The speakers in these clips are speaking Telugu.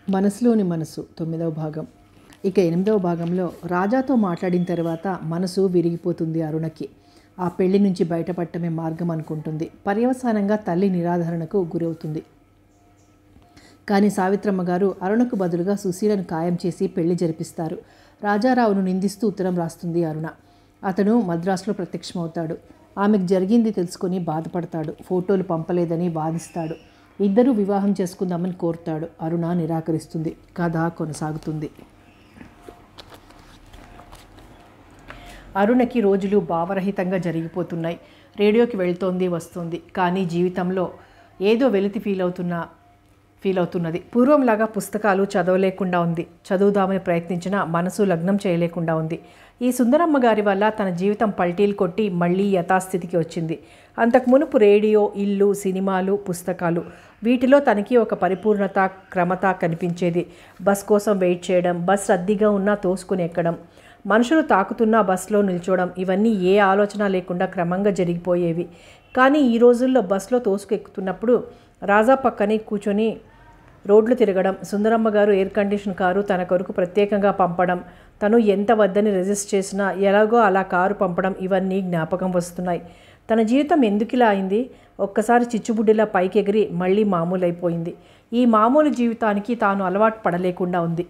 మనసులోని మనసు తొమ్మిదవ భాగం ఇక ఎనిమిదవ భాగంలో రాజాతో మాట్లాడిన తర్వాత మనసు విరిగిపోతుంది అరుణకి ఆ పెళ్లి నుంచి బయటపడటమే మార్గం అనుకుంటుంది పర్యవసానంగా తల్లి నిరాధరణకు గురవుతుంది కానీ సావిత్రమ్మ గారు అరుణకు బదులుగా సుశీలను ఖాయం చేసి పెళ్లి జరిపిస్తారు రాజారావును నిందిస్తూ ఉత్తరం రాస్తుంది అరుణ అతను మద్రాసులో ప్రత్యక్షమవుతాడు ఆమెకు జరిగింది తెలుసుకొని బాధపడతాడు ఫోటోలు పంపలేదని వాదిస్తాడు ఇద్దరూ వివాహం చేసుకుందామని కోరుతాడు అరుణ నిరాకరిస్తుంది కథ కొనసాగుతుంది అరుణకి రోజులు భావరహితంగా జరిగిపోతున్నాయి రేడియోకి వెళ్తోంది వస్తుంది కానీ జీవితంలో ఏదో వెలితి ఫీల్ అవుతున్న ఫీల్ అవుతున్నది పూర్వంలాగా పుస్తకాలు చదవలేకుండా ఉంది చదువుదామని ప్రయత్నించినా మనసు లగ్నం చేయలేకుండా ఉంది ఈ సుందరమ్మ గారి వల్ల తన జీవితం పల్టీలు కొట్టి మళ్ళీ యథాస్థితికి వచ్చింది అంతకు మునుపు రేడియో ఇల్లు సినిమాలు పుస్తకాలు వీటిలో తనకి ఒక పరిపూర్ణత క్రమత కనిపించేది బస్ కోసం వెయిట్ చేయడం బస్ రద్దీగా ఉన్నా తోసుకుని ఎక్కడం మనుషులు తాకుతున్నా బస్సులో నిల్చోవడం ఇవన్నీ ఏ ఆలోచన లేకుండా క్రమంగా జరిగిపోయేవి కానీ ఈ రోజుల్లో బస్సులో తోసుకెక్కుతున్నప్పుడు రాజా పక్కనే కూర్చొని రోడ్లు తిరగడం సుందరమ్మ గారు ఎయిర్ కండిషన్ కారు తన కొరకు ప్రత్యేకంగా పంపడం తను ఎంత వద్దని రెజిస్ట్ చేసినా ఎలాగో అలా కారు పంపడం ఇవన్నీ జ్ఞాపకం వస్తున్నాయి తన జీవితం ఎందుకిలా అయింది ఒక్కసారి చిచ్చుబుడ్డిలా పైకెగిరి మళ్ళీ మామూలు అయిపోయింది ఈ మామూలు జీవితానికి తాను అలవాటు పడలేకుండా ఉంది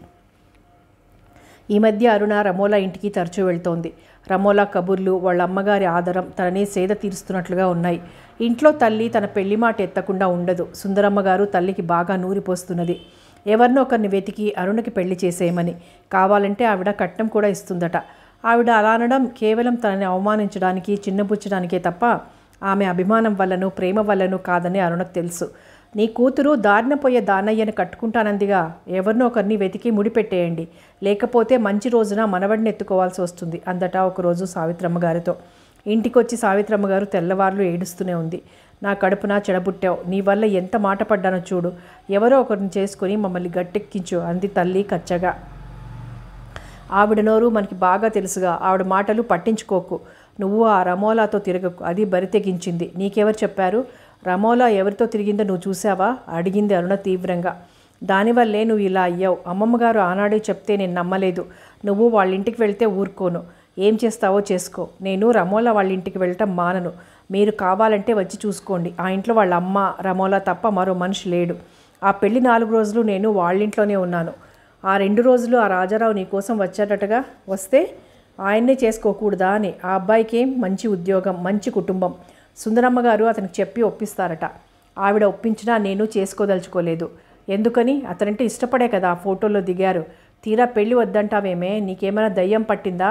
ఈ మధ్య అరుణ రమోలా ఇంటికి తరచూ వెళ్తోంది రమోలా కబుర్లు వాళ్ళ అమ్మగారి ఆదరం తనని సేద తీరుస్తున్నట్లుగా ఉన్నాయి ఇంట్లో తల్లి తన పెళ్లి మాట ఎత్తకుండా ఉండదు సుందరమ్మ గారు తల్లికి బాగా నూరిపోస్తున్నది ఎవరినో ఒకరిని వెతికి అరుణకి పెళ్లి చేసేయమని కావాలంటే ఆవిడ కట్నం కూడా ఇస్తుందట ఆవిడ అలా అనడం కేవలం తనని అవమానించడానికి చిన్నపుచ్చడానికే తప్ప ఆమె అభిమానం వల్లను ప్రేమ వల్లను కాదని అరుణకు తెలుసు నీ కూతురు దారిన పోయే దానయ్యను కట్టుకుంటానందిగా ఎవరినో ఒకరిని వెతికి ముడిపెట్టేయండి లేకపోతే మంచి రోజున మనవడిని ఎత్తుకోవాల్సి వస్తుంది అందట ఒకరోజు సావిత్రమ్మ గారితో ఇంటికొచ్చి సావిత్రమ్మ గారు తెల్లవార్లు ఏడుస్తూనే ఉంది నా కడుపున చెడబుట్టావు నీ వల్ల ఎంత మాట పడ్డానో చూడు ఎవరో ఒకరిని చేసుకొని మమ్మల్ని గట్టెక్కించు అంది తల్లి కచ్చగా ఆవిడ నోరు మనకి బాగా తెలుసుగా ఆవిడ మాటలు పట్టించుకోకు నువ్వు ఆ రమోలాతో తిరగకు అది బరి తెగించింది నీకెవరు చెప్పారు రమోలా ఎవరితో తిరిగిందో నువ్వు చూసావా అడిగింది అరుణ తీవ్రంగా దానివల్లే నువ్వు ఇలా అయ్యావు అమ్మమ్మగారు ఆనాడే చెప్తే నేను నమ్మలేదు నువ్వు వాళ్ళ ఇంటికి వెళ్తే ఊరుకోను ఏం చేస్తావో చేసుకో నేను రమోలా వాళ్ళ ఇంటికి వెళ్ళటం మానను మీరు కావాలంటే వచ్చి చూసుకోండి ఆ ఇంట్లో వాళ్ళ అమ్మ రమోలా తప్ప మరో మనిషి లేడు ఆ పెళ్లి నాలుగు రోజులు నేను వాళ్ళింట్లోనే ఉన్నాను ఆ రెండు రోజులు ఆ రాజారావు నీ కోసం వచ్చాడటగా వస్తే ఆయన్నే చేసుకోకూడదా అని ఆ అబ్బాయికి ఏం మంచి ఉద్యోగం మంచి కుటుంబం సుందరమ్మ గారు అతనికి చెప్పి ఒప్పిస్తారట ఆవిడ ఒప్పించినా నేను చేసుకోదలుచుకోలేదు ఎందుకని అతనంటే ఇష్టపడే కదా ఆ ఫోటోలో దిగారు తీరా పెళ్ళి వద్దంటావేమే నీకేమైనా దయ్యం పట్టిందా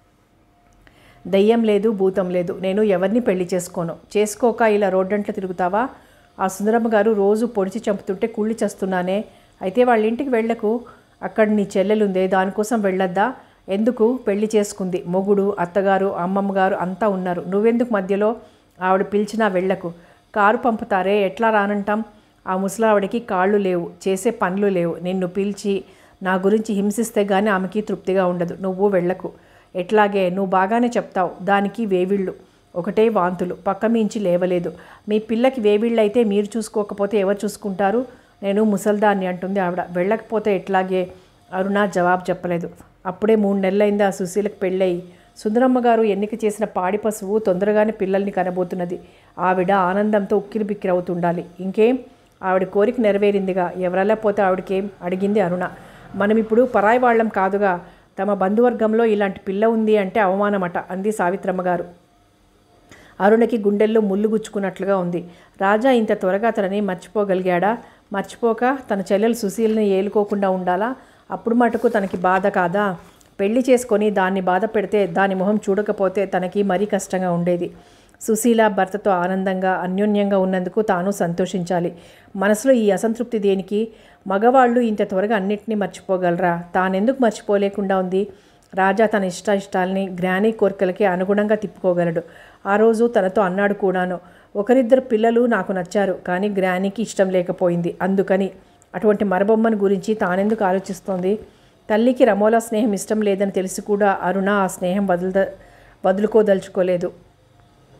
దయ్యం లేదు భూతం లేదు నేను ఎవరిని పెళ్లి చేసుకోను చేసుకోక ఇలా రోడ్డంట్లో తిరుగుతావా ఆ సుందరమ్మ గారు రోజు పొడిచి చంపుతుంటే కుళ్ళి చేస్తున్నానే అయితే వాళ్ళ ఇంటికి వెళ్ళకు అక్కడ నీ చెల్లెలుందే దానికోసం వెళ్ళొద్దా ఎందుకు పెళ్లి చేసుకుంది మొగుడు అత్తగారు అమ్మమ్మ గారు అంతా ఉన్నారు నువ్వెందుకు మధ్యలో ఆవిడ పిలిచినా వెళ్ళకు కారు పంపుతారే ఎట్లా రానంటాం ఆ ముసలావిడకి కాళ్ళు లేవు చేసే పనులు లేవు నిన్ను పిలిచి నా గురించి హింసిస్తే గానీ ఆమెకి తృప్తిగా ఉండదు నువ్వు వెళ్ళకు ఎట్లాగే నువ్వు బాగానే చెప్తావు దానికి వేవిళ్ళు ఒకటే వాంతులు పక్క మించి లేవలేదు మీ పిల్లకి వేవిళ్ళు అయితే మీరు చూసుకోకపోతే ఎవరు చూసుకుంటారు నేను ముసల్దాన్ని అంటుంది ఆవిడ వెళ్ళకపోతే ఎట్లాగే అరుణ జవాబు చెప్పలేదు అప్పుడే మూడు నెలలైంది ఆ సుశీలకు పెళ్ళయి సుందరమ్మ గారు ఎన్నిక చేసిన పాడి పశువు తొందరగానే పిల్లల్ని కనబోతున్నది ఆవిడ ఆనందంతో ఉక్కిరి బిక్కిరవుతుండాలి ఇంకేం ఆవిడ కోరిక నెరవేరిందిగా ఎవరలా పోతే ఆవిడకేం అడిగింది అరుణ మనం ఇప్పుడు పరాయి వాళ్ళం కాదుగా తమ బంధువర్గంలో ఇలాంటి పిల్ల ఉంది అంటే అవమానమట అంది సావిత్రమ్మ గారు అరుణకి గుండెల్లో ముళ్ళు గుచ్చుకున్నట్లుగా ఉంది రాజా ఇంత త్వరగా తనని మర్చిపోగలిగాడా మర్చిపోక తన చెల్లెలు సుశీల్ని ఏలుకోకుండా ఉండాలా అప్పుడు మటుకు తనకి బాధ కాదా పెళ్లి చేసుకొని దాన్ని బాధ పెడితే దాని మొహం చూడకపోతే తనకి మరీ కష్టంగా ఉండేది సుశీల భర్తతో ఆనందంగా అన్యోన్యంగా ఉన్నందుకు తాను సంతోషించాలి మనసులో ఈ అసంతృప్తి దేనికి మగవాళ్ళు ఇంత త్వరగా అన్నిటినీ మర్చిపోగలరా తానెందుకు మర్చిపోలేకుండా ఉంది రాజా తన ఇష్ట ఇష్టాలని గ్రానీ కోరికలకి అనుగుణంగా తిప్పుకోగలడు ఆ రోజు తనతో అన్నాడు కూడాను ఒకరిద్దరు పిల్లలు నాకు నచ్చారు కానీ గ్రానీకి ఇష్టం లేకపోయింది అందుకని అటువంటి మరబొమ్మను గురించి తానెందుకు ఆలోచిస్తోంది తల్లికి రమోలా స్నేహం ఇష్టం లేదని తెలిసి కూడా అరుణ ఆ స్నేహం వదులుద వదులుకోదలుచుకోలేదు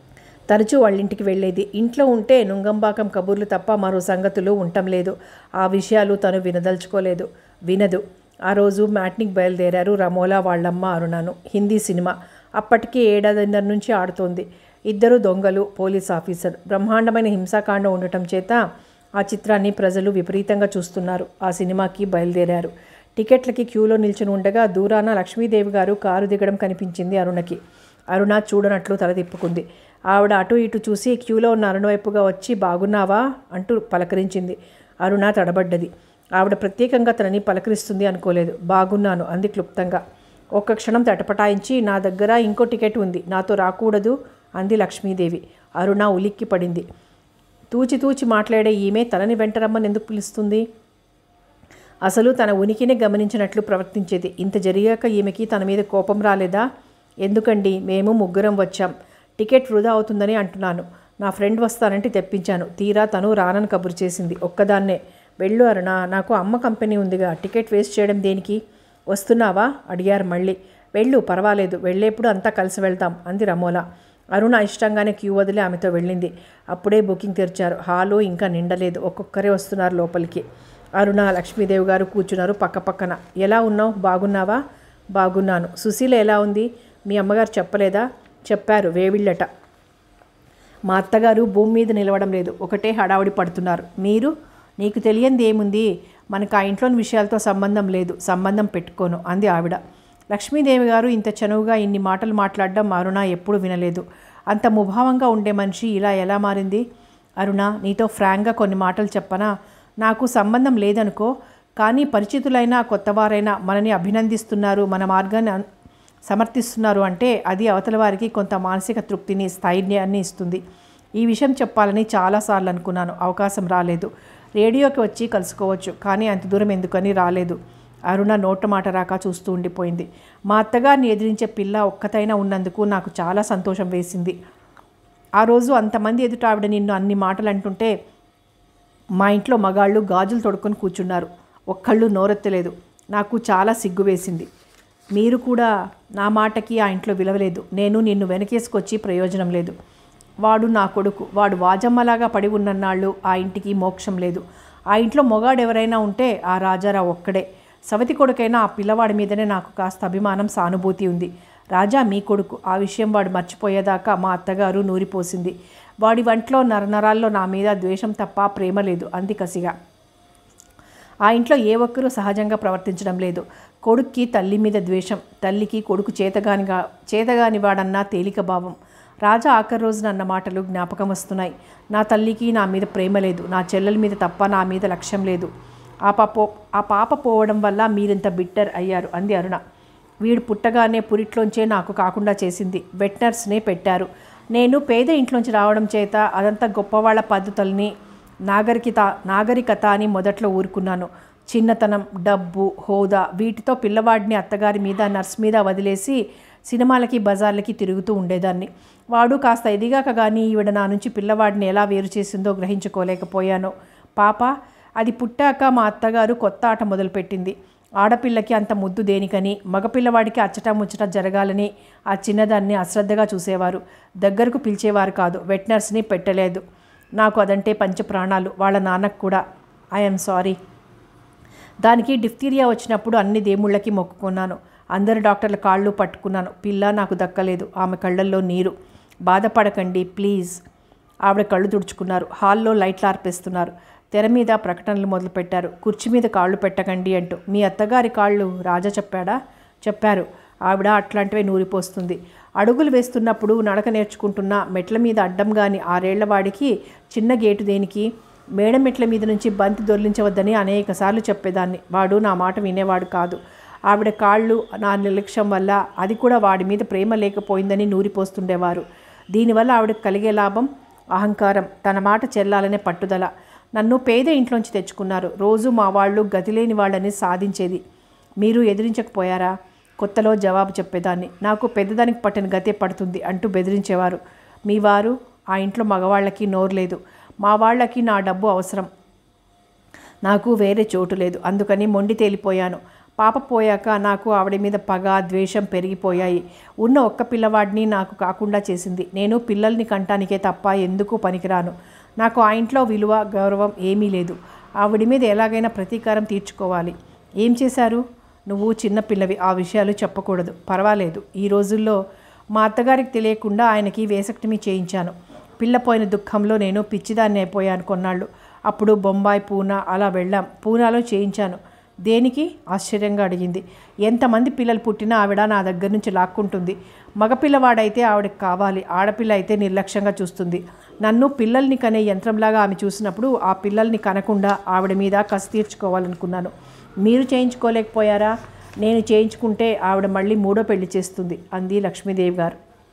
తరచూ వాళ్ళ ఇంటికి వెళ్ళేది ఇంట్లో ఉంటే నుంగంబాకం కబుర్లు తప్ప మరో సంగతులు ఉండటం లేదు ఆ విషయాలు తను వినదలుచుకోలేదు వినదు ఆ రోజు మ్యాట్నిక్ బయలుదేరారు రమోలా వాళ్ళమ్మ అరుణను హిందీ సినిమా అప్పటికే ఏడాదిన్నర నుంచి ఆడుతోంది ఇద్దరు దొంగలు పోలీస్ ఆఫీసర్ బ్రహ్మాండమైన హింసాకాండం ఉండటం చేత ఆ చిత్రాన్ని ప్రజలు విపరీతంగా చూస్తున్నారు ఆ సినిమాకి బయలుదేరారు టికెట్లకి క్యూలో నిల్చుని ఉండగా దూరాన లక్ష్మీదేవి గారు కారు దిగడం కనిపించింది అరుణకి అరుణ చూడనట్లు తల తిప్పుకుంది ఆవిడ అటు ఇటు చూసి క్యూలో ఉన్న అరుణ వైపుగా వచ్చి బాగున్నావా అంటూ పలకరించింది అరుణ తడబడ్డది ఆవిడ ప్రత్యేకంగా తనని పలకరిస్తుంది అనుకోలేదు బాగున్నాను అంది క్లుప్తంగా ఒక్క క్షణం తటపటాయించి నా దగ్గర ఇంకో టికెట్ ఉంది నాతో రాకూడదు అంది లక్ష్మీదేవి అరుణ ఉలిక్కి పడింది తూచి తూచి మాట్లాడే ఈమె తనని వెంటరమ్మని ఎందుకు పిలుస్తుంది అసలు తన ఉనికిని గమనించినట్లు ప్రవర్తించేది ఇంత జరిగాక ఈమెకి తన మీద కోపం రాలేదా ఎందుకండి మేము ముగ్గురం వచ్చాం టికెట్ వృధా అవుతుందని అంటున్నాను నా ఫ్రెండ్ వస్తానంటే తెప్పించాను తీరా తను రానని కబురు చేసింది ఒక్కదాన్నే వెళ్ళు అరుణ నాకు అమ్మ కంపెనీ ఉందిగా టికెట్ వేస్ట్ చేయడం దేనికి వస్తున్నావా అడిగారు మళ్ళీ వెళ్ళు పర్వాలేదు వెళ్ళేప్పుడు అంతా కలిసి వెళ్తాం అంది రమోలా అరుణ ఇష్టంగానే క్యూ వదిలి ఆమెతో వెళ్ళింది అప్పుడే బుకింగ్ తెరిచారు హాలు ఇంకా నిండలేదు ఒక్కొక్కరే వస్తున్నారు లోపలికి అరుణ లక్ష్మీదేవి గారు కూర్చున్నారు పక్క పక్కన ఎలా ఉన్నావు బాగున్నావా బాగున్నాను సుశీల ఎలా ఉంది మీ అమ్మగారు చెప్పలేదా చెప్పారు వేవిళ్ళట మా అత్తగారు భూమి మీద నిలవడం లేదు ఒకటే హడావుడి పడుతున్నారు మీరు నీకు తెలియంది ఏముంది మనకు ఆ ఇంట్లోని విషయాలతో సంబంధం లేదు సంబంధం పెట్టుకోను అంది ఆవిడ లక్ష్మీదేవి గారు ఇంత చనువుగా ఇన్ని మాటలు మాట్లాడడం అరుణ ఎప్పుడు వినలేదు అంత ముభావంగా ఉండే మనిషి ఇలా ఎలా మారింది అరుణ నీతో ఫ్రాంక్గా కొన్ని మాటలు చెప్పనా నాకు సంబంధం లేదనుకో కానీ పరిచితులైన కొత్తవారైనా మనని అభినందిస్తున్నారు మన మార్గాన్ని అన్- సమర్థిస్తున్నారు అంటే అది అవతల వారికి కొంత మానసిక తృప్తిని స్థైర్యాన్ని ఇస్తుంది ఈ విషయం చెప్పాలని చాలాసార్లు అనుకున్నాను అవకాశం రాలేదు రేడియోకి వచ్చి కలుసుకోవచ్చు కానీ అంత దూరం ఎందుకని రాలేదు అరుణ నోట మాట రాక చూస్తూ ఉండిపోయింది మా అత్తగారిని ఎదిరించే పిల్ల ఒక్కతైనా ఉన్నందుకు నాకు చాలా సంతోషం వేసింది ఆ రోజు అంతమంది ఎదుట ఆవిడ నిన్ను అన్ని మాటలు అంటుంటే మా ఇంట్లో మగాళ్ళు గాజులు తొడుక్కొని కూర్చున్నారు ఒక్కళ్ళు నోరెత్తలేదు నాకు చాలా సిగ్గు వేసింది మీరు కూడా నా మాటకి ఆ ఇంట్లో విలవలేదు నేను నిన్ను వెనకేసుకొచ్చి ప్రయోజనం లేదు వాడు నా కొడుకు వాడు వాజమ్మలాగా పడి ఉన్నన్నాళ్ళు ఆ ఇంటికి మోక్షం లేదు ఆ ఇంట్లో మొగాడు ఎవరైనా ఉంటే ఆ రాజారావు ఒక్కడే సవతి కొడుకైనా ఆ పిల్లవాడి మీదనే నాకు కాస్త అభిమానం సానుభూతి ఉంది రాజా మీ కొడుకు ఆ విషయం వాడు మర్చిపోయేదాకా మా అత్తగారు నూరిపోసింది వాడి వంట్లో నరనరాల్లో నా మీద ద్వేషం తప్ప ప్రేమ లేదు అంది కసిగా ఆ ఇంట్లో ఏ ఒక్కరూ సహజంగా ప్రవర్తించడం లేదు కొడుక్కి తల్లి మీద ద్వేషం తల్లికి కొడుకు చేతగానిగా చేతగాని వాడన్నా తేలిక భావం రాజా ఆఖరి రోజున అన్న మాటలు జ్ఞాపకం వస్తున్నాయి నా తల్లికి నా మీద ప్రేమ లేదు నా చెల్లెల మీద తప్ప నా మీద లక్ష్యం లేదు ఆ పాప ఆ పాప పోవడం వల్ల మీరింత బిట్టర్ అయ్యారు అంది అరుణ వీడు పుట్టగానే పురిట్లోంచే నాకు కాకుండా చేసింది వెట్నర్స్నే పెట్టారు నేను పేద ఇంట్లోంచి రావడం చేత అదంతా గొప్పవాళ్ల పద్ధతుల్ని నాగరికత నాగరికత అని మొదట్లో ఊరుకున్నాను చిన్నతనం డబ్బు హోదా వీటితో పిల్లవాడిని అత్తగారి మీద నర్స్ మీద వదిలేసి సినిమాలకి బజార్లకి తిరుగుతూ ఉండేదాన్ని వాడు కాస్త ఎదిగాక కానీ ఈవిడ నా నుంచి పిల్లవాడిని ఎలా వేరు చేసిందో గ్రహించుకోలేకపోయాను పాప అది పుట్టాక మా అత్తగారు కొత్త ఆట మొదలుపెట్టింది ఆడపిల్లకి అంత ముద్దు దేనికని మగపిల్లవాడికి అచ్చట ముచ్చట జరగాలని ఆ చిన్నదాన్ని అశ్రద్ధగా చూసేవారు దగ్గరకు పిలిచేవారు కాదు వెట్నర్స్ని పెట్టలేదు నాకు అదంటే పంచ ప్రాణాలు వాళ్ళ నాన్నకు కూడా ఐఎమ్ సారీ దానికి డిఫ్తీరియా వచ్చినప్పుడు అన్ని దేవుళ్ళకి మొక్కుకున్నాను అందరు డాక్టర్ల కాళ్ళు పట్టుకున్నాను పిల్ల నాకు దక్కలేదు ఆమె కళ్ళల్లో నీరు బాధపడకండి ప్లీజ్ ఆవిడ కళ్ళు తుడుచుకున్నారు హాల్లో లైట్లు ఆర్పేస్తున్నారు తెర మీద ప్రకటనలు మొదలుపెట్టారు కుర్చీ మీద కాళ్ళు పెట్టకండి అంటూ మీ అత్తగారి కాళ్ళు రాజా చెప్పాడా చెప్పారు ఆవిడ అట్లాంటివే నూరిపోస్తుంది అడుగులు వేస్తున్నప్పుడు నడక నేర్చుకుంటున్న మెట్ల మీద అడ్డం గాని ఆరేళ్ల వాడికి చిన్న గేటు దేనికి మేడ మెట్ల మీద నుంచి బంతి దొర్లించవద్దని అనేకసార్లు చెప్పేదాన్ని వాడు నా మాట వినేవాడు కాదు ఆవిడ కాళ్ళు నా నిర్లక్ష్యం వల్ల అది కూడా వాడి మీద ప్రేమ లేకపోయిందని నూరిపోస్తుండేవారు దీనివల్ల ఆవిడకు కలిగే లాభం అహంకారం తన మాట చెల్లాలనే పట్టుదల నన్ను పేద ఇంట్లోంచి తెచ్చుకున్నారు రోజు మా వాళ్ళు గతిలేని వాళ్ళని సాధించేది మీరు ఎదిరించకపోయారా కొత్తలో జవాబు చెప్పేదాన్ని నాకు పెద్దదానికి పట్టిన గతే పడుతుంది అంటూ బెదిరించేవారు మీ వారు ఆ ఇంట్లో మగవాళ్ళకి నోరు లేదు మా వాళ్ళకి నా డబ్బు అవసరం నాకు వేరే చోటు లేదు అందుకని మొండి తేలిపోయాను పాప పోయాక నాకు ఆవిడ మీద పగ ద్వేషం పెరిగిపోయాయి ఉన్న ఒక్క పిల్లవాడిని నాకు కాకుండా చేసింది నేను పిల్లల్ని కంటానికే తప్ప ఎందుకు పనికిరాను నాకు ఆ ఇంట్లో విలువ గౌరవం ఏమీ లేదు ఆవిడ మీద ఎలాగైనా ప్రతీకారం తీర్చుకోవాలి ఏం చేశారు నువ్వు చిన్నపిల్లవి ఆ విషయాలు చెప్పకూడదు పర్వాలేదు ఈ రోజుల్లో మా అత్తగారికి తెలియకుండా ఆయనకి వేసక్టమీ చేయించాను పిల్ల పోయిన దుఃఖంలో నేను పిచ్చిదాన్ని అయిపోయాను కొన్నాళ్ళు అప్పుడు బొంబాయి పూనా అలా వెళ్ళాం పూనాలో చేయించాను దేనికి ఆశ్చర్యంగా అడిగింది ఎంతమంది పిల్లలు పుట్టినా ఆవిడ నా దగ్గర నుంచి లాక్కుంటుంది మగపిల్లవాడైతే ఆవిడకి కావాలి ఆడపిల్ల అయితే నిర్లక్ష్యంగా చూస్తుంది నన్ను పిల్లల్ని కనే యంత్రంలాగా ఆమె చూసినప్పుడు ఆ పిల్లల్ని కనకుండా ఆవిడ మీద కసి తీర్చుకోవాలనుకున్నాను మీరు చేయించుకోలేకపోయారా నేను చేయించుకుంటే ఆవిడ మళ్ళీ మూడో పెళ్లి చేస్తుంది అంది లక్ష్మీదేవి గారు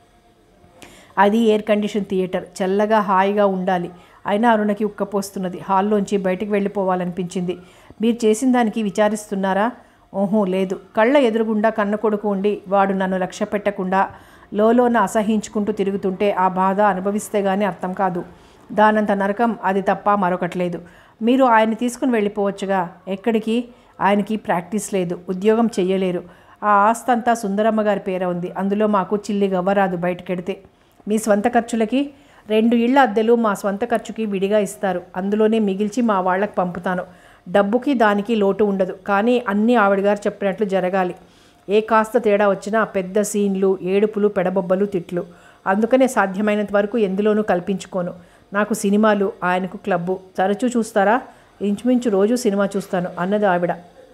అది ఎయిర్ కండిషన్ థియేటర్ చల్లగా హాయిగా ఉండాలి అయినా అరుణకి ఉక్కపోస్తున్నది హాల్లోంచి బయటికి వెళ్ళిపోవాలనిపించింది మీరు చేసిన దానికి విచారిస్తున్నారా ఓహో లేదు కళ్ళ ఎదురుగుండా కన్న కొడుకు ఉండి వాడు నన్ను లక్ష్య పెట్టకుండా లోలోన అసహించుకుంటూ తిరుగుతుంటే ఆ బాధ అనుభవిస్తే గానీ అర్థం కాదు దానంత నరకం అది తప్ప మరొకట్లేదు మీరు ఆయన్ని తీసుకుని వెళ్ళిపోవచ్చుగా ఎక్కడికి ఆయనకి ప్రాక్టీస్ లేదు ఉద్యోగం చెయ్యలేరు ఆ ఆస్తంతా సుందరమ్మ గారి పేర ఉంది అందులో మాకు చిల్లి గవ్వరాదు బయటకెడితే మీ స్వంత ఖర్చులకి రెండు ఇళ్ల అద్దెలు మా స్వంత ఖర్చుకి విడిగా ఇస్తారు అందులోనే మిగిల్చి మా వాళ్ళకి పంపుతాను డబ్బుకి దానికి లోటు ఉండదు కానీ అన్నీ ఆవిడ గారు చెప్పినట్లు జరగాలి ఏ కాస్త తేడా వచ్చినా పెద్ద సీన్లు ఏడుపులు పెడబొబ్బలు తిట్లు అందుకనే సాధ్యమైనంత వరకు ఎందులోనూ కల్పించుకోను నాకు సినిమాలు ఆయనకు క్లబ్బు తరచూ చూస్తారా ఇంచుమించు రోజు సినిమా చూస్తాను అన్నది ఆవిడ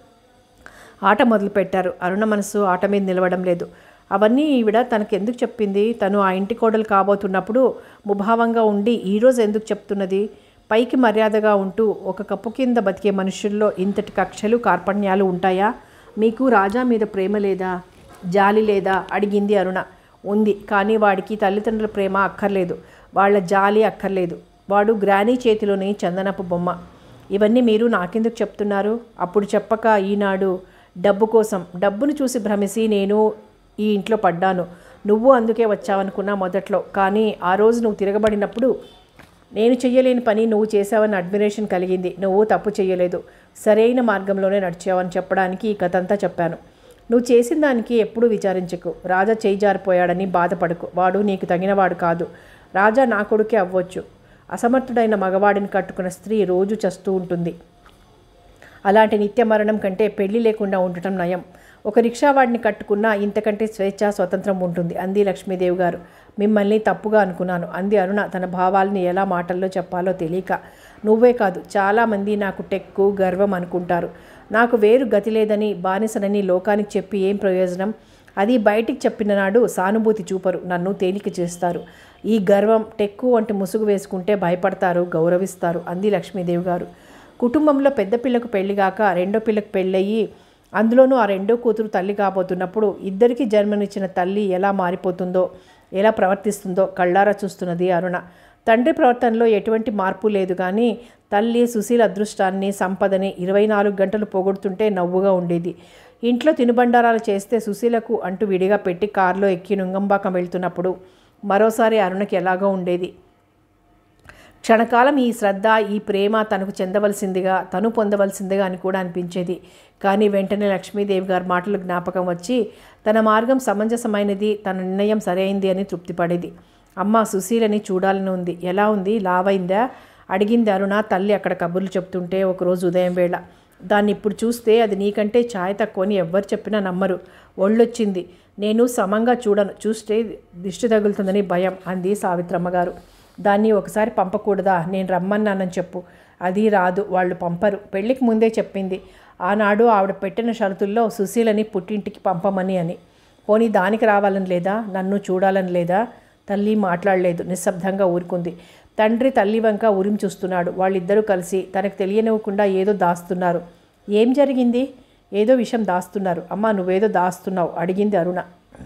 ఆట మొదలుపెట్టారు అరుణ మనసు ఆట మీద నిలవడం లేదు అవన్నీ ఈవిడ తనకు ఎందుకు చెప్పింది తను ఆ ఇంటి కోడలు కాబోతున్నప్పుడు ముభావంగా ఉండి ఈరోజు ఎందుకు చెప్తున్నది పైకి మర్యాదగా ఉంటూ ఒక కప్పు కింద బతికే మనుషుల్లో ఇంతటి కక్షలు కార్పణ్యాలు ఉంటాయా మీకు రాజా మీద ప్రేమ లేదా జాలి లేదా అడిగింది అరుణ ఉంది కానీ వాడికి తల్లిదండ్రుల ప్రేమ అక్కర్లేదు వాళ్ళ జాలి అక్కర్లేదు వాడు గ్రానీ చేతిలోని చందనపు బొమ్మ ఇవన్నీ మీరు నాకెందుకు చెప్తున్నారు అప్పుడు చెప్పక ఈనాడు డబ్బు కోసం డబ్బును చూసి భ్రమిసి నేను ఈ ఇంట్లో పడ్డాను నువ్వు అందుకే వచ్చావనుకున్నా మొదట్లో కానీ ఆ రోజు నువ్వు తిరగబడినప్పుడు నేను చెయ్యలేని పని నువ్వు చేసావని అడ్మిరేషన్ కలిగింది నువ్వు తప్పు చెయ్యలేదు సరైన మార్గంలోనే నడిచావని చెప్పడానికి ఈ కథంతా చెప్పాను నువ్వు చేసిన దానికి ఎప్పుడూ విచారించకు రాజా చేయి జారిపోయాడని బాధపడకు వాడు నీకు తగినవాడు కాదు రాజా నా కొడుకే అవ్వచ్చు అసమర్థుడైన మగవాడిని కట్టుకున్న స్త్రీ రోజు చస్తూ ఉంటుంది అలాంటి నిత్య మరణం కంటే పెళ్లి లేకుండా ఉండటం నయం ఒక రిక్షావాడిని కట్టుకున్నా ఇంతకంటే స్వేచ్ఛ స్వతంత్రం ఉంటుంది అంది లక్ష్మీదేవి గారు మిమ్మల్ని తప్పుగా అనుకున్నాను అంది అరుణ తన భావాల్ని ఎలా మాటల్లో చెప్పాలో తెలియక నువ్వే కాదు చాలామంది నాకు టెక్కు గర్వం అనుకుంటారు నాకు వేరు గతి లేదని బానిసనని లోకానికి చెప్పి ఏం ప్రయోజనం అది బయటికి చెప్పిన నాడు సానుభూతి చూపరు నన్ను తేలిక చేస్తారు ఈ గర్వం టెక్కు వంటి ముసుగు వేసుకుంటే భయపడతారు గౌరవిస్తారు అంది లక్ష్మీదేవి గారు కుటుంబంలో పెద్ద పిల్లకు పెళ్లిగాక రెండో పిల్లకు పెళ్ళయి అందులోనూ ఆ రెండో కూతురు తల్లి కాబోతున్నప్పుడు ఇద్దరికి జన్మనిచ్చిన తల్లి ఎలా మారిపోతుందో ఎలా ప్రవర్తిస్తుందో కళ్ళారా చూస్తున్నది అరుణ తండ్రి ప్రవర్తనలో ఎటువంటి మార్పు లేదు కానీ తల్లి సుశీల అదృష్టాన్ని సంపదని ఇరవై నాలుగు గంటలు పోగొడుతుంటే నవ్వుగా ఉండేది ఇంట్లో తినుబండారాలు చేస్తే సుశీలకు అంటూ విడిగా పెట్టి కారులో ఎక్కి నుంగంబాకం వెళ్తున్నప్పుడు మరోసారి అరుణకి ఎలాగో ఉండేది క్షణకాలం ఈ శ్రద్ధ ఈ ప్రేమ తనకు చెందవలసిందిగా తను పొందవలసిందిగా అని కూడా అనిపించేది కానీ వెంటనే లక్ష్మీదేవి గారి మాటలు జ్ఞాపకం వచ్చి తన మార్గం సమంజసమైనది తన నిర్ణయం సరైంది అని తృప్తిపడేది అమ్మ సుశీలని చూడాలని ఉంది ఎలా ఉంది లావైందా అడిగింది అరుణ తల్లి అక్కడ కబుర్లు చెప్తుంటే ఒకరోజు ఉదయం వేళ దాన్ని ఇప్పుడు చూస్తే అది నీకంటే ఛాయ్ తక్కువని ఎవ్వరు చెప్పినా నమ్మరు ఒళ్ళొచ్చింది నేను సమంగా చూడను చూస్తే దిష్టి తగులుతుందని భయం అంది సావిత్రమ్మ గారు దాన్ని ఒకసారి పంపకూడదా నేను రమ్మన్నానని చెప్పు అది రాదు వాళ్ళు పంపరు పెళ్ళికి ముందే చెప్పింది ఆనాడు ఆవిడ పెట్టిన షరతుల్లో సుశీలని పుట్టింటికి పంపమని అని పోనీ దానికి రావాలని లేదా నన్ను చూడాలని లేదా తల్లి మాట్లాడలేదు నిశ్శబ్దంగా ఊరుకుంది తండ్రి తల్లి వంక ఉరిమి చూస్తున్నాడు వాళ్ళిద్దరూ కలిసి తనకు తెలియనివ్వకుండా ఏదో దాస్తున్నారు ఏం జరిగింది ఏదో విషయం దాస్తున్నారు అమ్మా నువ్వేదో దాస్తున్నావు అడిగింది అరుణ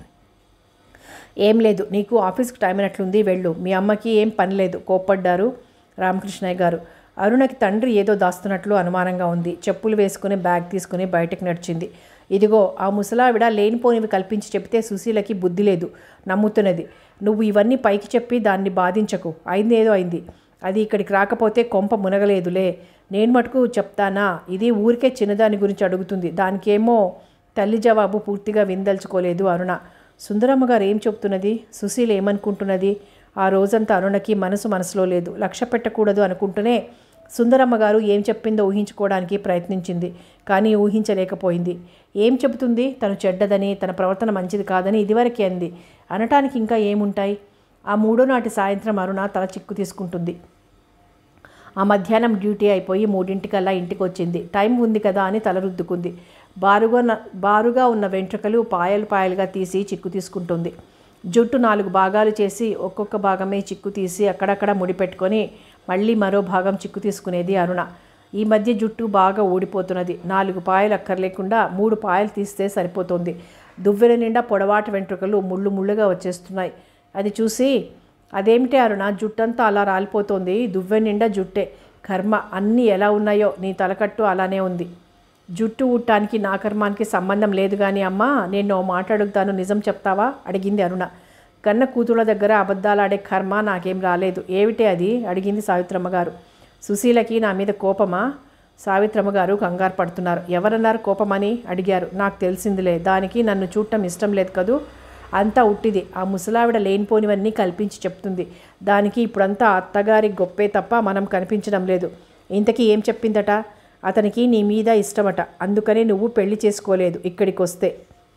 ఏం లేదు నీకు ఆఫీస్కి టైం అయినట్లుంది వెళ్ళు మీ అమ్మకి ఏం పని లేదు కోప్పడ్డారు రామకృష్ణయ్య గారు అరుణకి తండ్రి ఏదో దాస్తున్నట్లు అనుమానంగా ఉంది చెప్పులు వేసుకుని బ్యాగ్ తీసుకుని బయటకు నడిచింది ఇదిగో ఆ ముసలావిడ లేనిపోనివి కల్పించి చెప్తే సుశీలకి బుద్ధి లేదు నమ్ముతున్నది నువ్వు ఇవన్నీ పైకి చెప్పి దాన్ని బాధించకు అయింది ఏదో అయింది అది ఇక్కడికి రాకపోతే కొంప మునగలేదులే నేను మటుకు చెప్తానా ఇది ఊరికే చిన్నదాని గురించి అడుగుతుంది దానికేమో తల్లి జవాబు పూర్తిగా విందల్చుకోలేదు అరుణ సుందరమ్మ గారు ఏం చెప్తున్నది సుశీల్ ఏమనుకుంటున్నది ఆ రోజంతా అరుణకి మనసు మనసులో లేదు లక్ష్య పెట్టకూడదు అనుకుంటూనే సుందరమ్మ గారు ఏం చెప్పిందో ఊహించుకోవడానికి ప్రయత్నించింది కానీ ఊహించలేకపోయింది ఏం చెబుతుంది తను చెడ్డదని తన ప్రవర్తన మంచిది కాదని ఇదివరకే అంది అనటానికి ఇంకా ఏముంటాయి ఆ మూడో నాటి సాయంత్రం అరుణ తల చిక్కు తీసుకుంటుంది ఆ మధ్యాహ్నం డ్యూటీ అయిపోయి మూడింటికల్లా ఇంటికి వచ్చింది టైం ఉంది కదా అని తల రుద్దుకుంది బారుగా న- బారుగా ఉన్న వెంట్రుకలు పాయలు పాయలుగా తీసి చిక్కు తీసుకుంటుంది జుట్టు నాలుగు భాగాలు చేసి ఒక్కొక్క భాగమే చిక్కు తీసి అక్కడక్కడ ముడిపెట్టుకొని మళ్ళీ మరో భాగం చిక్కు తీసుకునేది అరుణ ఈ మధ్య జుట్టు బాగా ఊడిపోతున్నది నాలుగు పాయలు అక్కర్లేకుండా మూడు పాయలు తీస్తే సరిపోతుంది దువ్వెన నిండా పొడవాటి వెంట్రుకలు ముళ్ళు ముళ్ళుగా వచ్చేస్తున్నాయి అది చూసి అదేమిటి అరుణ జుట్టంతా అలా రాలిపోతోంది దువ్వెన నిండా జుట్టే కర్మ అన్నీ ఎలా ఉన్నాయో నీ తలకట్టు అలానే ఉంది జుట్టు ఊడటానికి నా కర్మానికి సంబంధం లేదు కానీ అమ్మా నేను ఓ మాట అడుగుతాను నిజం చెప్తావా అడిగింది అరుణ కన్న కూతుళ్ళ దగ్గర అబద్ధాలాడే కర్మ నాకేం రాలేదు ఏమిటే అది అడిగింది సావిత్రమ్మ గారు సుశీలకి నా మీద కోపమా సావిత్రమ్మ గారు కంగారు పడుతున్నారు ఎవరన్నారు కోపమని అడిగారు నాకు తెలిసిందిలే దానికి నన్ను చూడటం ఇష్టం లేదు కదూ అంతా ఉట్టిది ఆ ముసలావిడ లేనిపోనివన్నీ కల్పించి చెప్తుంది దానికి ఇప్పుడంతా అత్తగారి గొప్పే తప్ప మనం కనిపించడం లేదు ఇంతకీ ఏం చెప్పిందట అతనికి నీ మీద ఇష్టమట అందుకనే నువ్వు పెళ్లి చేసుకోలేదు ఇక్కడికి వస్తే